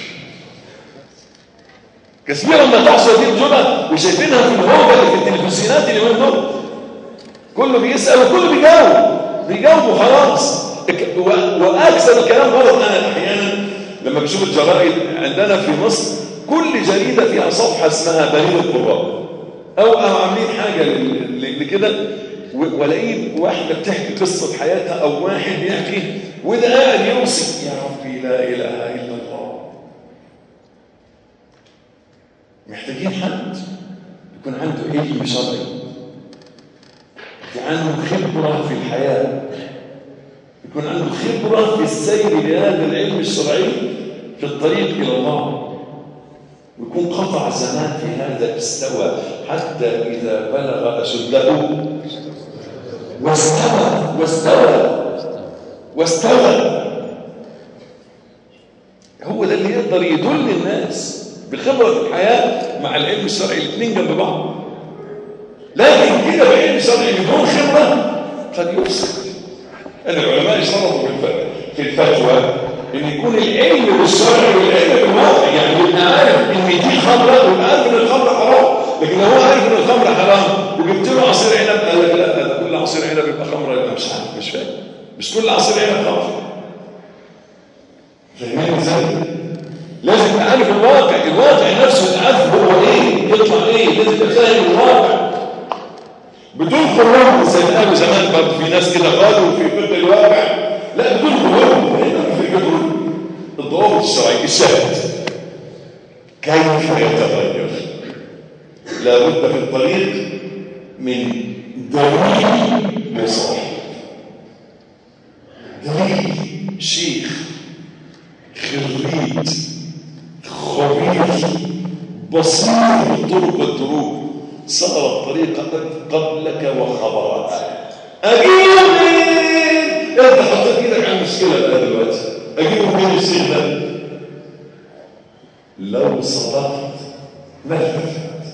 كثيرا ما تحصل دي الجمل وشايفينها في الهوجه اللي في التلفزيونات اليومين دول كله بيسال وكله بيجاوب بيجاوب وخلاص و- واكثر الكلام غلط انا احيانا لما بشوف الجرائد عندنا في مصر كل جريده فيها صفحه اسمها بريد القراء او او عاملين حاجه ل- ل- لكده و- والاقي واحده بتحكي قصه حياتها او واحد بيحكي وده قاعد يوصي يا ربي لا اله الا الله محتاجين حد يكون عنده علم شرعي يكون عنده خبرة في الحياة يكون عنده خبرة في السير بهذا العلم الشرعي في الطريق إلى الله ويكون قطع زمان في هذا استوى حتى إذا بلغ أشده واستوى واستوى واستوى هو ده اللي يقدر يدل الناس بخبرة الحياة مع العلم الشرعي الاثنين جنب بعض لكن كده بعلم شرعي بدون خبرة قد يفسد أن العلماء اشترطوا في الف- في الفتوى أن يكون العلم بالشرع والعلم بالواقع يعني يبقى عارف أن دي خمرة ويبقى عارف أن الخمر حرام لكن لو هو عارف أن الخمر حرام وجبت له عصير عنب قال لك لا ده كل عصير عنب يبقى خمرة يبقى مش عارف مش فاهم مش كل عصير عنب خمر فاهمين ازاي؟ لازم تبقى عارف الواقع الواقع نفسه تبقى عارف هو ايه يطلع ايه لازم تبقى فاهم الواقع بدون خروج زي ما قالوا زمان برضه في ناس كده قالوا في فقه الواقع لا بدون خروج هنا في فقه الضوابط الشرعيه الشاهد كيف يتغير لابد في الطريق من دليل وصاحب دليل شيخ خريج خبير بصير بالطرق والدروب سار الطريق قبلك وخبرها اجيب مين انت حطيت ايدك على المشكله بقى دلوقتي اجيب مين الشيخ ده لو صدقت ما التفت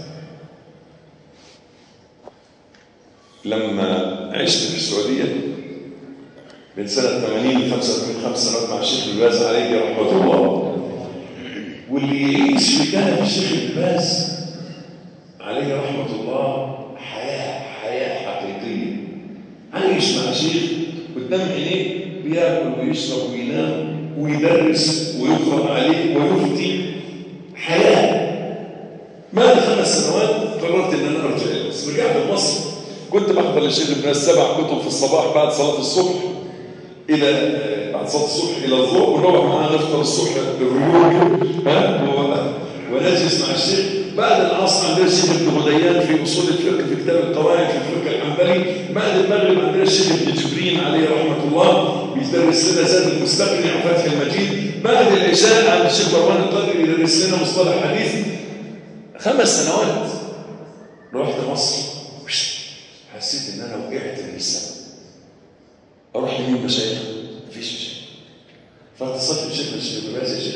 لما عشت في السعوديه من سنة 80 ل 85 خمس سنوات مع الشيخ ابن باز عليه رحمة الله واللي يعيش في كنف الشيخ ابن باز عليه رحمة الله حياة حياة حقيقية عايش مع شيخ قدام عينيه بياكل ويشرب وينام ويدرس ويقرأ عليه ويفتي حياة بعد خمس سنوات قررت ان انا ارجع بس رجعت مصر كنت بحضر للشيخ ابن باز سبع كتب في الصباح بعد صلاة الصبح الى بعد صلاه الصبح الى الظهر ونقعد معاه نفطر الصبح بالريوق ها و- ونجلس مع الشيخ بعد العصر عندنا الشيخ ابن غديان في اصول الفقه في كتاب القواعد في الفقه الحنبلي بعد المغرب عندنا الشيخ ابن جبرين عليه رحمه الله بيدرس لنا زاد المستقنع وفتح المجيد بعد العشاء عند الشيخ مروان القدري يدرس لنا مصطلح حديث خمس سنوات رحت مصر حسيت ان انا وقعت من السماء اروح لمين مشايخ مفيش مشايخ فاتصلت بشيخ الشيخ باز يا شيخ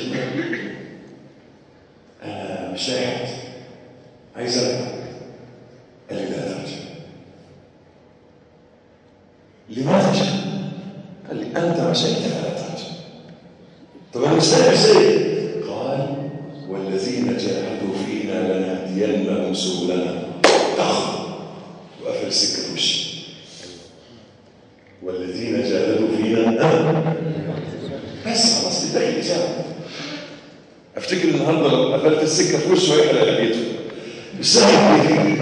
انا مش لاقي حد عايز ارجع قال لي لا ترجع لماذا يا شيخ؟ قال لي انت مشيت فلا ترجع طب انا مش لاقي شيء قال والذين جاهدوا فينا لنهدينهم سبلنا طخ وقفل السكه في وشي والذين جاهدوا فينا آه. بس خلاص دي داخل إجابة أفتكر النهارده لو قفلت السكة في وشه هيحرق لحيته مش سهل إيه؟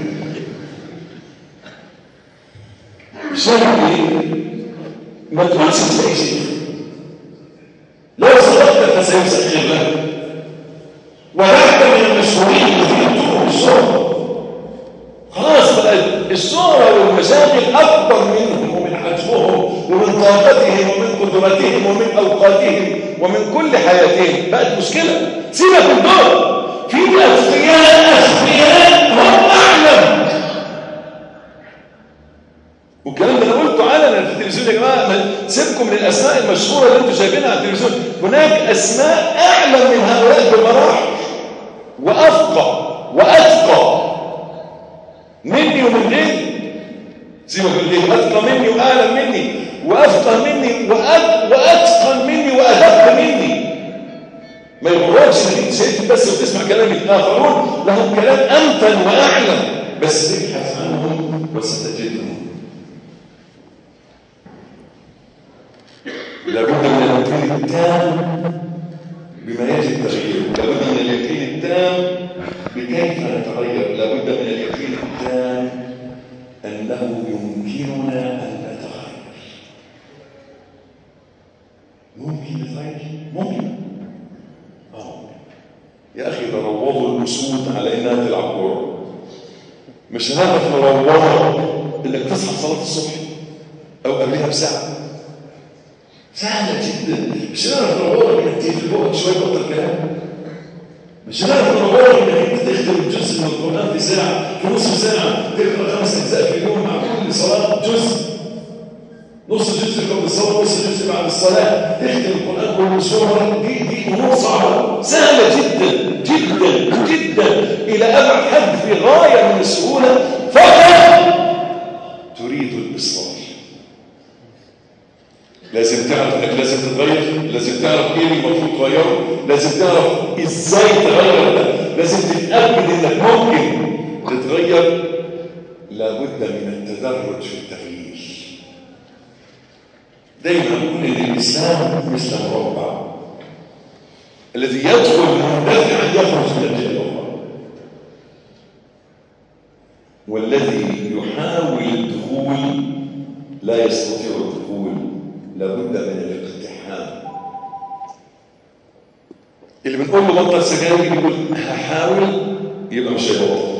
مش سهل إيه؟ ما تقولش زي شيء لو صدقت فسيسخر لك وهذا من المشهورين الذين يتركوا الشهرة خلاص بقى الشهرة والمشاكل أكبر منهم ومن حجمهم ومن طاقتهم ومن قدرتهم ومن أوقاتهم ومن كل حياتهم بقت مشكلة سيبك من دول في أثرياء أثرياء هم أعلم والكلام ده أنا قلته علنا في التلفزيون يا جماعه ما- سيبكم من الاسماء المشهوره اللي انتم شايفينها على التلفزيون هناك اسماء اعلى من هؤلاء بمراحل وافقى واتقى مني ومن غيري زي ما بيقول ليه اتقى مني واعلم مني وافقه مني وأت- واتقن مني وادق مني ما يغركش انك انت شايف بس وتسمع كلام الاخرون لهم كلام امتن واعلم بس ابحث عنهم وستجدهم لابد من اليقين التام بما يجب تغييره لابد من اليقين التام بكيف نتغير لابد من اليقين التام انه يمكننا ان نتغير ممكن نتغير ممكن اه يا اخي ده روضوا الاسود على انها تلعب كوره مش هنعرف نروضها انك تصحى صلاه الصبح او قبلها بساعه سهله جدا مش هنعرف نروضها انك تيجي في الوقت شويه بطل كلام مش هنعرف نروضها انك انت تخدم جزء من القران في ساعه في نصف ساعه تقرا خمس اجزاء في اليوم مع كل صلاه جزء نص جزء قبل الصلاة نص جزء بعد الصلاة تختم القرآن كل سورة دي دي أمور صعبة سهلة جدا جدا جدا إلى أبعد حد في غاية من السهولة فقط تريد الإصلاح لازم تعرف انك لازم تتغير لازم تعرف ايه اللي المفروض تغيره لازم تعرف ازاي تغير ده لازم تتاكد انك ممكن تتغير لابد من التدرج في التغيير دايما اقول ان الاسلام مثل مربع الذي يدخل مندفعا يخرج من الجهه الاخرى والذي يحاول الدخول لا يستطيع الدخول لابد من الاقتحام اللي بنقول له بطل سجاير يقول هحاول يبقى مش هيبطل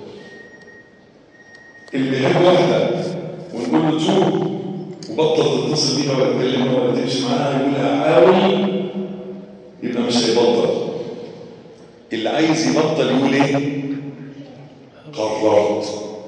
اللي بيحب واحده ونقول له توب وبطل تتصل بيها ولا تكلمها ولا تمشي معاها يقول هحاول يبقى مش هيبطل اللي عايز يبطل يقول ايه قررت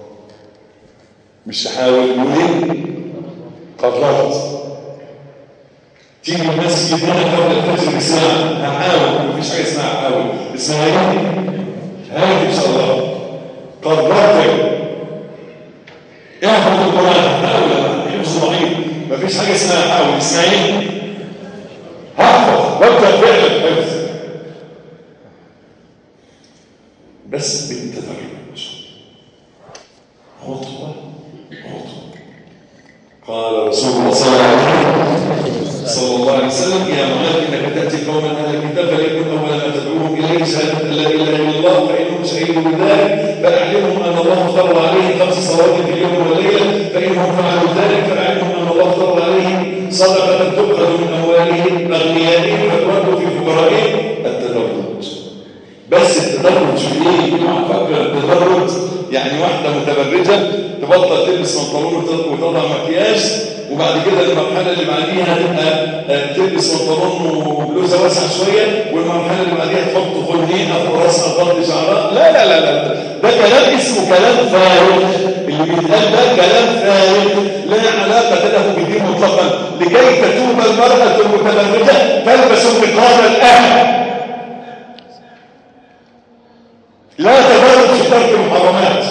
مش هحاول يقول ايه قررت تيجي المسجد هنا قبل الفجر بساعة هحاول مفيش حاجة اسمها هحاول اسمها ايه؟ هاي ان شاء الله قررت احفظ القرآن حاول حفظ ضعيف مفيش حاجة اسمها حاول اسمها ايه؟ هحفظ وابدأ فعلا الحفظ بس بالتدرج خطوة خطوة قال رسول الله صلى الله عليه وسلم صلى الله عليه وسلم يا معاذ انك تاتي قوما اهل الكتاب فليكن اول ما تدعوهم اليه شهاده ان لا اله الا الله فانهم شهدوا بذلك فاعلمهم ان الله افترض عليهم خمس صلوات في اليوم والليله فانهم فعلوا ذلك فاعلمهم ان الله افترض عليهم صدقه تؤخذ من اموالهم اغنيائهم فترد في فقرائهم التدرج بس التدرج في ايه؟ فكر التدرج يعني واحده متبرجه تبطل تلبس بنطلون وتضع مكياج وبعد كده المرحله اللي بعديها تبقى تلبس بنطلون وبلوزه واسعه شويه والمرحله اللي بعديها تحط خليقه فوق راسها تغطي شعرها لا لا لا لا ده كلام اسمه كلام فارغ اللي بيتقال ده كلام فارغ لا علاقه له بالدين مطلقا لكي تتوب المراه المتبرجه تلبس انتقاد الاهل لا تدرج في ترك المحرمات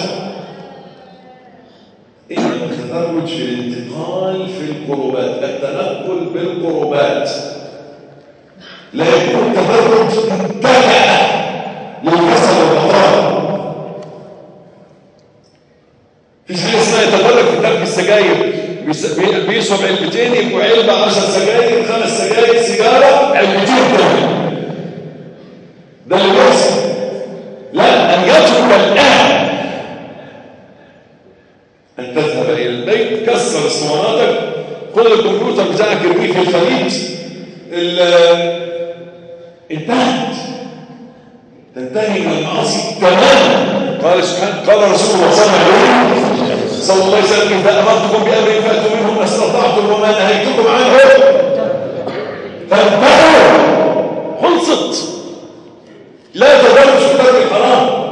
إنما التدرج في الانتقال في القربات التنقل بالقربات لا يكون التدرج تبع للكسل والبطال فيش حاجه اسمها يتدرج في ترك السجاير بيشرب علبتين يبقوا علبه 10 سجاير خمس سجاير سيجاره علبتين تاني ده اللي بيحصل لا أن يترك الأهل أن تذهب إلى البيت كسر اسطواناتك خذ الكمبيوتر بتاعك ارميه في الخليج انتهت تنتهي من المعاصي تماما قال سبحانه قال رسول الله صلى الله عليه وسلم صلى الله عليه وسلم إذا أمرتكم بأمر فأتوا منه ما استطعتم وما نهيتكم عنه فانتهوا خلصت لا تدرج في ترك الحرام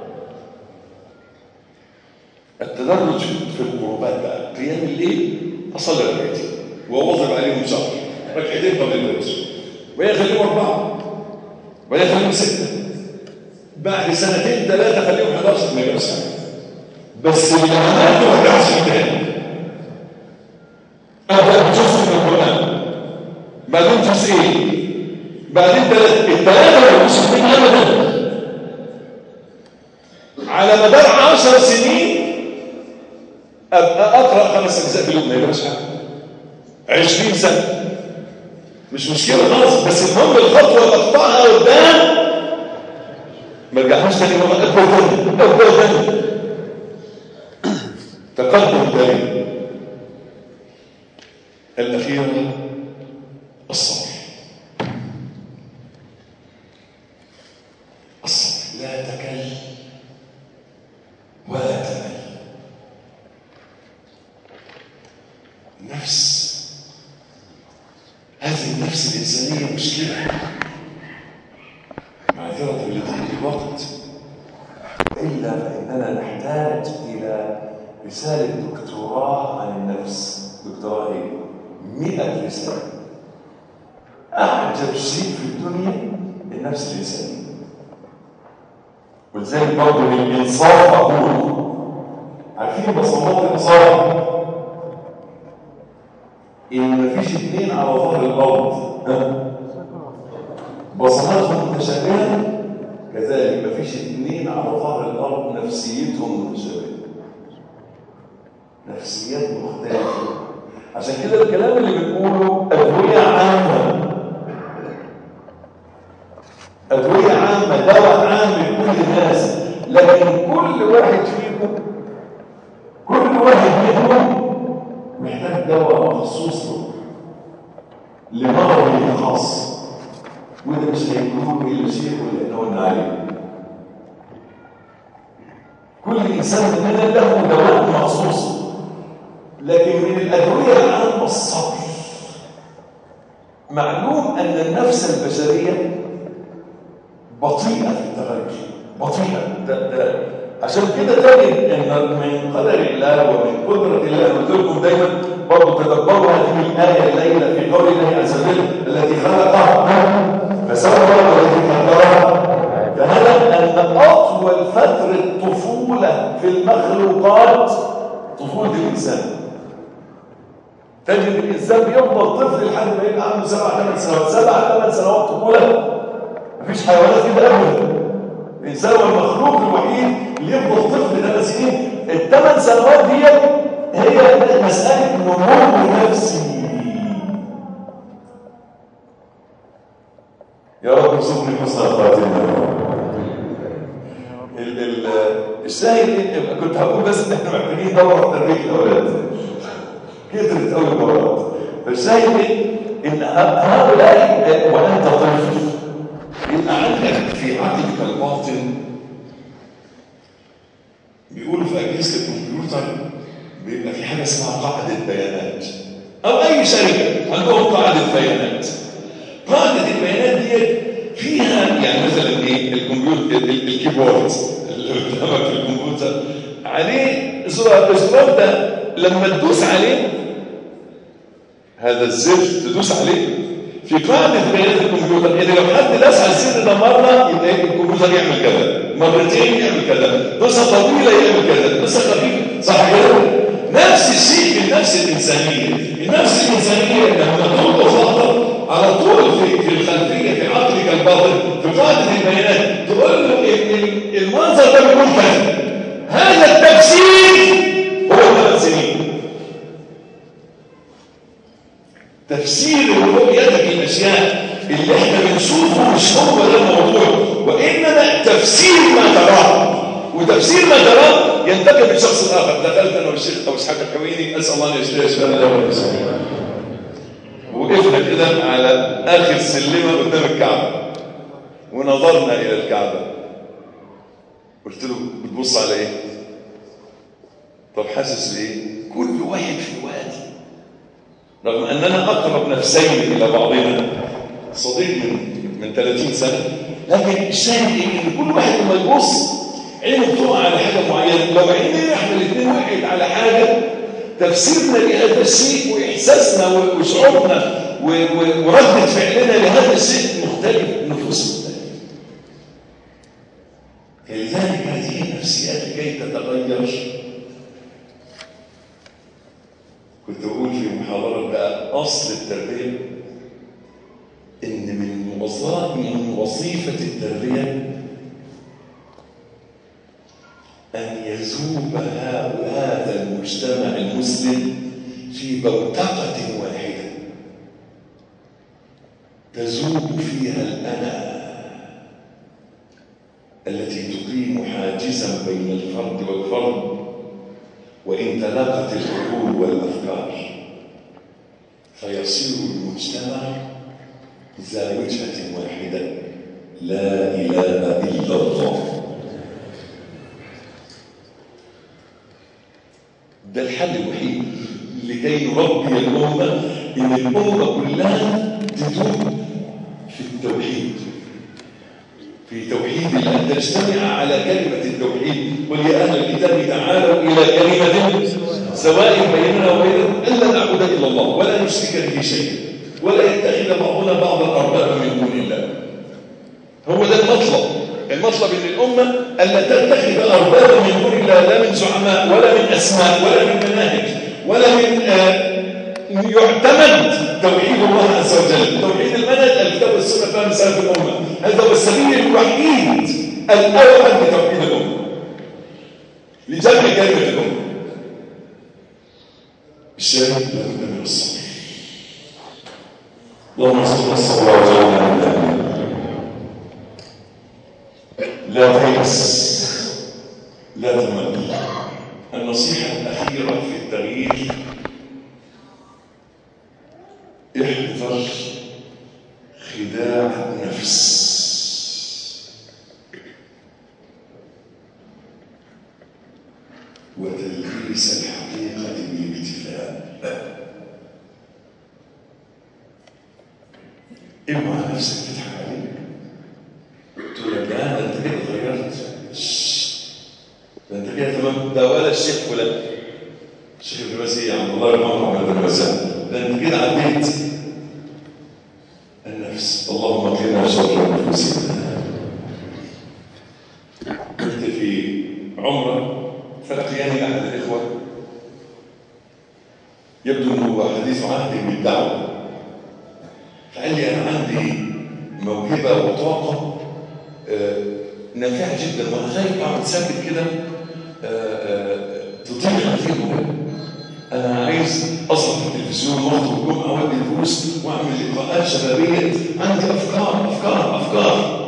التدرج في القربات بقى قيام الليل اصلي ركعتين واواظب عليهم شهر ركعتين قبل الفجر وهي خليهم اربعه وهي خليهم سته بعد سنتين ثلاثه خليهم 11 ما يبقاش حاجه بس اللي عملته ما رجعش تاني ابدا جزء من القران بعدين جزئين بعدين ثلاثه الثلاثه ما يبقوش اثنين ابدا على مدار عشر سنين ابقى اقرا خمس اجزاء في اليوم ما يبقاش حاجه 20 سنه مش مشكله خالص بس المهم الخطوه اللي اقطعها قدام ما ارجعهاش تاني مره اكبر تاني اكبر تاني تقدم تاني الاخيره الصبر الصبر لا تكل ولا تمل نفس هذه النفس الإنسانية مشكلة معذرة لضيق الوقت إلا فإننا نحتاج إلى رسالة دكتوراه عن النفس دكتوراه إيه؟ مئة رسالة أعجب شيء في الدنيا النفس الإنسانية ولذلك برضه للإنصاف أقول عارفين بصمات الإنصاف إن مفيش اثنين على ظهر الأرض بصماتهم متشابهة كذلك مفيش اثنين على ظهر الأرض نفسيتهم متشابهة نفسيات مختلفة عشان كده الكلام اللي بنقوله أدوية عامة أدوية عامة دواء عام لكل الناس لكن كل واحد فيكم كل واحد منهم محتاج دواء مخصوص له لمرض خاص وده مش هيكون الا شيء ولا احنا قلنا عليه كل انسان مننا له دواء مخصوص لكن من الادويه العامه الصبر معلوم ان النفس البشريه بطيئه في التغير بطيئه ده ده عشان كده تجد ان من قدر الله ومن قدره الله قلت لكم دايما برضه تدبروا هذه الايه الليله في قول الله عز وجل التي خلقها فسوى والتي قدرها فهذا ان اطول فتره طفوله في المخلوقات طفوله الانسان تجد الانسان بيفضل طفل لحد ما يبقى عنده سبع ثمان سنوات سبع ثمان سنوات طفوله مفيش حيوانات كده ابدا الانسان هو المخلوق الوحيد اللي يفضل طفل ثمان سنين الثمان سنوات دي هي مساله نمو نفسي يا رب ارزقني حسن الخاتمه ال- ال- الشاهد إن- كنت هقول بس ان احنا محتاجين دوره تربيه الاولاد كترت قوي المرات فالشاهد إيه؟ ان ه- هؤلاء وانت طفل يبقى عندك في عقلك الباطن بيقولوا في اجهزه الكمبيوتر بيبقى في حاجه اسمها قاعده بيانات او اي شركه عندهم قاعده بيانات قاعده البيانات دي فيها يعني مثلا ايه الكمبيوتر ال- ال- الكيبورد اللي قدامك في الكمبيوتر عليه زرار الزرار ده لما تدوس عليه هذا الزر تدوس عليه في قاعدة بيانات الكمبيوتر إذا لو حد داس على الزر ده مرة يبقى الكمبيوتر يعمل كذا مرتين يعمل كذا دوسة طويلة يعمل كذا دوسة خفيفة صح كده؟ نفس الشيء في النفس الإنسانية النفس الإنسانية لما تلقى خطر على طول في في الخلفية في عقلك الباطن في قاعدة البيانات تقول له إن ال- المنظر ده بيقول كذا هذا التفسير هو ثلاث سنين تفسير رؤيتك الاشياء اللي احنا بنشوفه مش هو ده الموضوع وانما تفسير ما تراه وتفسير ما تراه ينتقل من شخص اخر دخلت انا والشيخ ابو اسحاق الحويني اسال الله ان يشفيه شفاء له وللمسلمين وقفنا كده على اخر سلمه قدام الكعبه ونظرنا الى الكعبه قلت له بتبص على ايه؟ طب حاسس بايه؟ كل واحد في وادي رغم أننا أقرب نفسين إلى بعضنا صديق من من 30 سنة لكن الشاهد إيه؟ إن كل واحد لما يبص عينه بتقع على حاجة معينة لو عينينا إحنا الاثنين وقعت على حاجة تفسيرنا لهذا الشيء وإحساسنا وشعورنا و- و- وردة فعلنا لهذا الشيء مختلف نفوس مختلفة فلذلك هذه النفسيات لكي تتغير كنت بقول في محاضرة بقى أصل التربية إن من وظائف من وظيفة التربية أن يذوب ها- هذا المجتمع المسلم في بوتقة واحدة تذوب فيها الأنا التي تقيم حاجزا بين الفرد والفرد وإن تلاقت العقول والأفكار فيصير المجتمع ذا وجهة واحدة لا إله إلا الله ده الحل الوحيد لكي نربي الأمة إن الأمة كلها تدوب في التوحيد في توحيد الله تجتمع على كلمة التوحيد قل يا أهل الكتاب تعالوا إلى كلمة سواء بيننا وبينكم ألا نعبد إلا الله ولا نشرك به شيئا ولا يتخذ بعضنا بعضا أربابا من دون الله هو ده المطلب المطلب ان الامه الا تتخذ اربابا من دون الله لا من زعماء ولا من اسماء ولا من مناهج ولا من آه يعتمد توحيد الله عز وجل توحيد المنهج الكتاب والسنه فهم سلف الامه هذا هو السبيل الوحيد الاوحد لتوحيد الامه لجمع كلمه الامه الشاهد لابد من الصبر اللهم ارزقنا الصبر وجعلنا من اهله لا تيأس لا تمل النصيحة الأخيرة في التغيير احذر خداع النفس وتلبيس الحقيقة بالاكتفاء اوعى نفسك تضحك عليك تقول لك لا ده انت كده اتغيرت شش. ده انت كده تمام ده ولا الشيخ فلان الشيخ ابن باز ايه يا عم الله يرحمه محمد بن باز ده انت كده عديت النفس اللهم قنا شر انفسنا كنت في عمره فلقياني احد الاخوه يبدو انه حديث عهد بالدعوه فقال لي انا عندي موهبه وطاقه آه، نافعه جدا وانا خايف اقعد ساكت كده آه، آه، تضيع فيه انا عايز اظهر في التلفزيون واخطب جمعه وادي دروس واعمل لقاءات شبابيه عندي افكار افكار افكار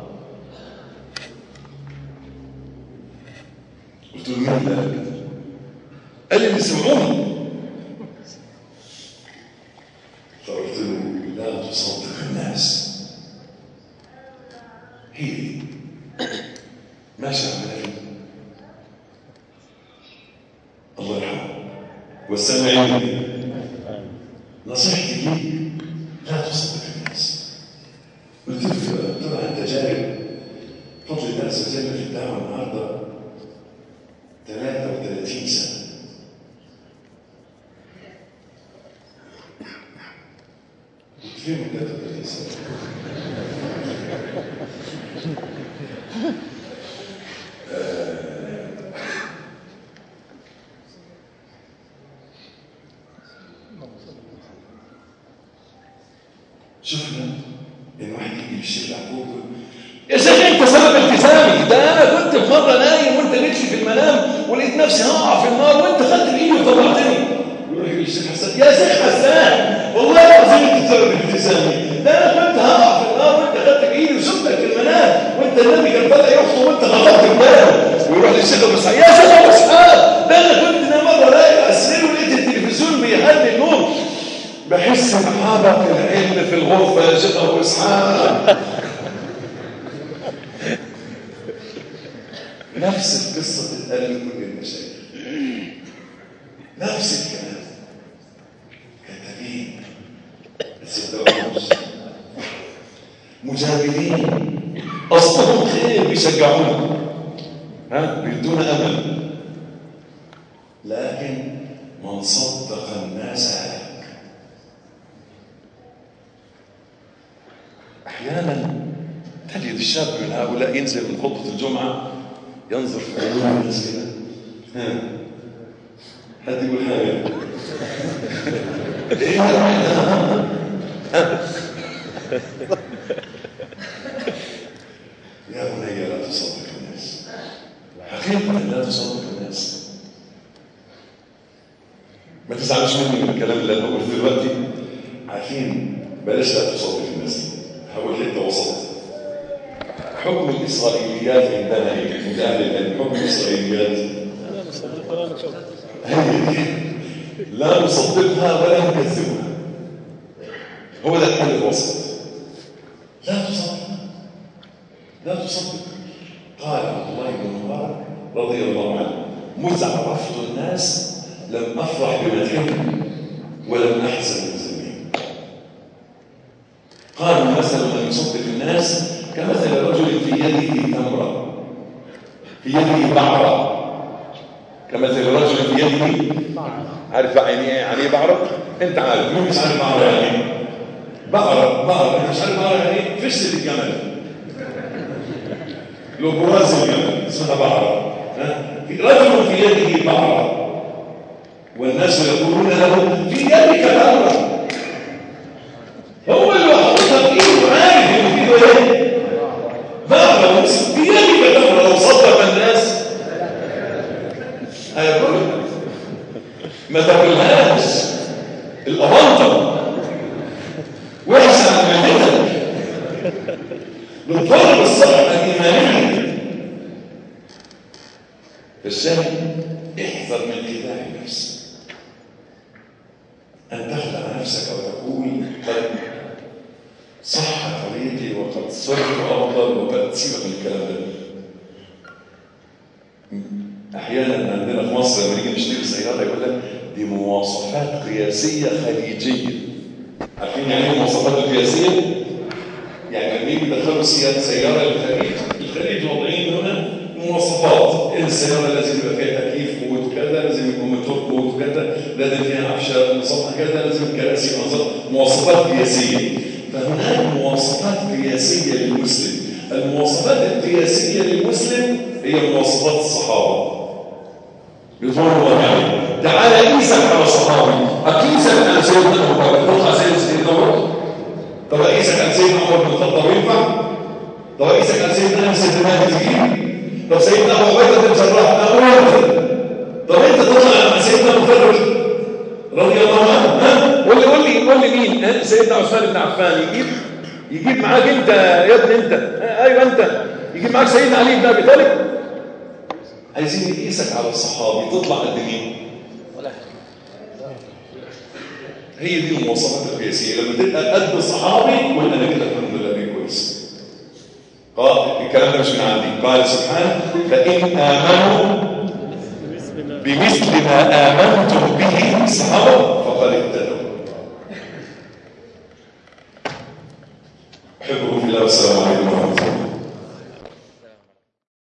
قلت له مين اللي قال كده؟ قال لي اللي سمعوني فقلت له لا تصدق الناس هي دي ماشي عملها فيه الله يرحمه والسامعين نصيحتي ليك لا تصدق الناس قلت له طبعا التجارب فضل الله عز وجل في الدعوه النهارده 33 سنه قلت فين من 33 سنه؟ شفنا ان واحد يجي للشيخ يعقوب يقول يا شيخ انت سبب التزامي ده انا كنت في مره نايم وانت جيت لي في المنام ولقيت نفسي هقع في النار وانت خدت بايدي وطلعتني يروح يجي الشيخ حسان يا شيخ حسان والله العظيم انت سبب التزامي ده انا كنت هقع في النار وانت خدت بايدي وشفتك في المنام وانت النبي كان طالع يخطب وانت غلطت المنام ويروح للشيخ ابو اسحاق يا شيخ ابو اسحاق ده انا كنت انا مره رايح على السرير ولقيت التلفزيون بيهدي النور بحس بحابك العلم في الغرفة يا شيخ أبو إسحاق نفس القصة تتقال لكل المشايخ نفس الكلام كتابين صدقوش مجاهدين أصلهم خير بيشجعونا ها بيدونا أمل لكن من صدق الناس هلك احيانا تجد الشاب من هؤلاء ينزل من خطبه الجمعه ينظر في عيون الناس كده ها حد يقول حاجه ايه هذا؟ يا بني لا تصدق الناس حقيقة لا تصدق الناس ما تزعلش مني من الكلام اللي انا بقوله دلوقتي عارفين بلاش لا تصدق الناس حاول حته وسط حكم الاسرائيليات عندنا هيك عند اهل العلم حكم الاسرائيليات أنا مصدق ولا نكذب هي دي. لا نصدقها ولا نكذبها هو ده الحل الوسط لا تصدق لا تصدق قال عبد الله بن مبارك رضي الله عنه مذ عرفت الناس لم افرح بمدحهم ولم احزن بذنبهم قالوا مثل من يصدق الناس كمثل رجل في يده تمره في يده بعره كمثل رجل في يده عارف بقى يعني ايه يعني ايه بعرة؟ انت عارف مين مش عارف بعرة يعني ايه؟ بقرة بقرة انت مش عارف بقرة يعني ايه؟ فشل الجمل لو بواز الجمل اسمها بعرة ها؟ في رجل في يده بعرة والناس يقولون له في يدك تمرة هو اللي حاططها في ايده عارف ان في ايده ايه؟ بعرة في يدك تمرة لو صدق الناس هياكلها ما تاكلهاش الأبنطة وحشة عن معدتك بتضر بالصحة الإيمانية الشاهد احذر من خداع النفس أن تخدع نفسك وتقول قد صح طريقي وقد صرت أفضل وقد سيبك من الكلام ده احيانا عندنا في مصر لما نيجي نشتري سياره يقول لك دي مواصفات قياسيه خليجيه عارفين يعني ايه المواصفات القياسيه؟ يعني لما يجي يدخلوا سيارة سياره للخليج الخليج واضعين هنا مواصفات السياره لازم يبقى فيها تكييف قوته كذا لازم يكون موتور قوته كذا لازم فيها عفشه نظامها كذا لازم كراسي نظام مواصفات قياسيه فهناك مواصفات قياسيه للمسلم المواصفات القياسيه للمسلم هي مواصفات الصحابه رضوان الله عليه تعالى قيسك على الصحابي اقيسك على سيدنا ابو بكر تطلع زي سيدنا عمر طب اقيسك على سيدنا عمر بن الخطاب ينفع؟ طب اقيسك على سيدنا انس بن مالك تجيب؟ طب سيدنا ابو عبيده بن جراح اقول طب انت تطلع مع سيدنا ابو بكر رضي الله عنه ها؟ قول لي قول لي قول لي مين؟ ها؟ سيدنا عثمان بن عفان يجيب يجيب معاك انت يا ابني انت ها؟ ايوه انت يجيب معاك سيدنا علي بن ابي طالب عايزين نقيسك على الصحابي تطلع قد مين؟ هي دي المواصفات القياسيه لما تبقى قد الصحابي قلنا انا كده الحمد لله بيه كويس قال الكلام ده مش من عندي قال سبحانه فان امنوا بسم الله بمثل ما امنتم به الصحابه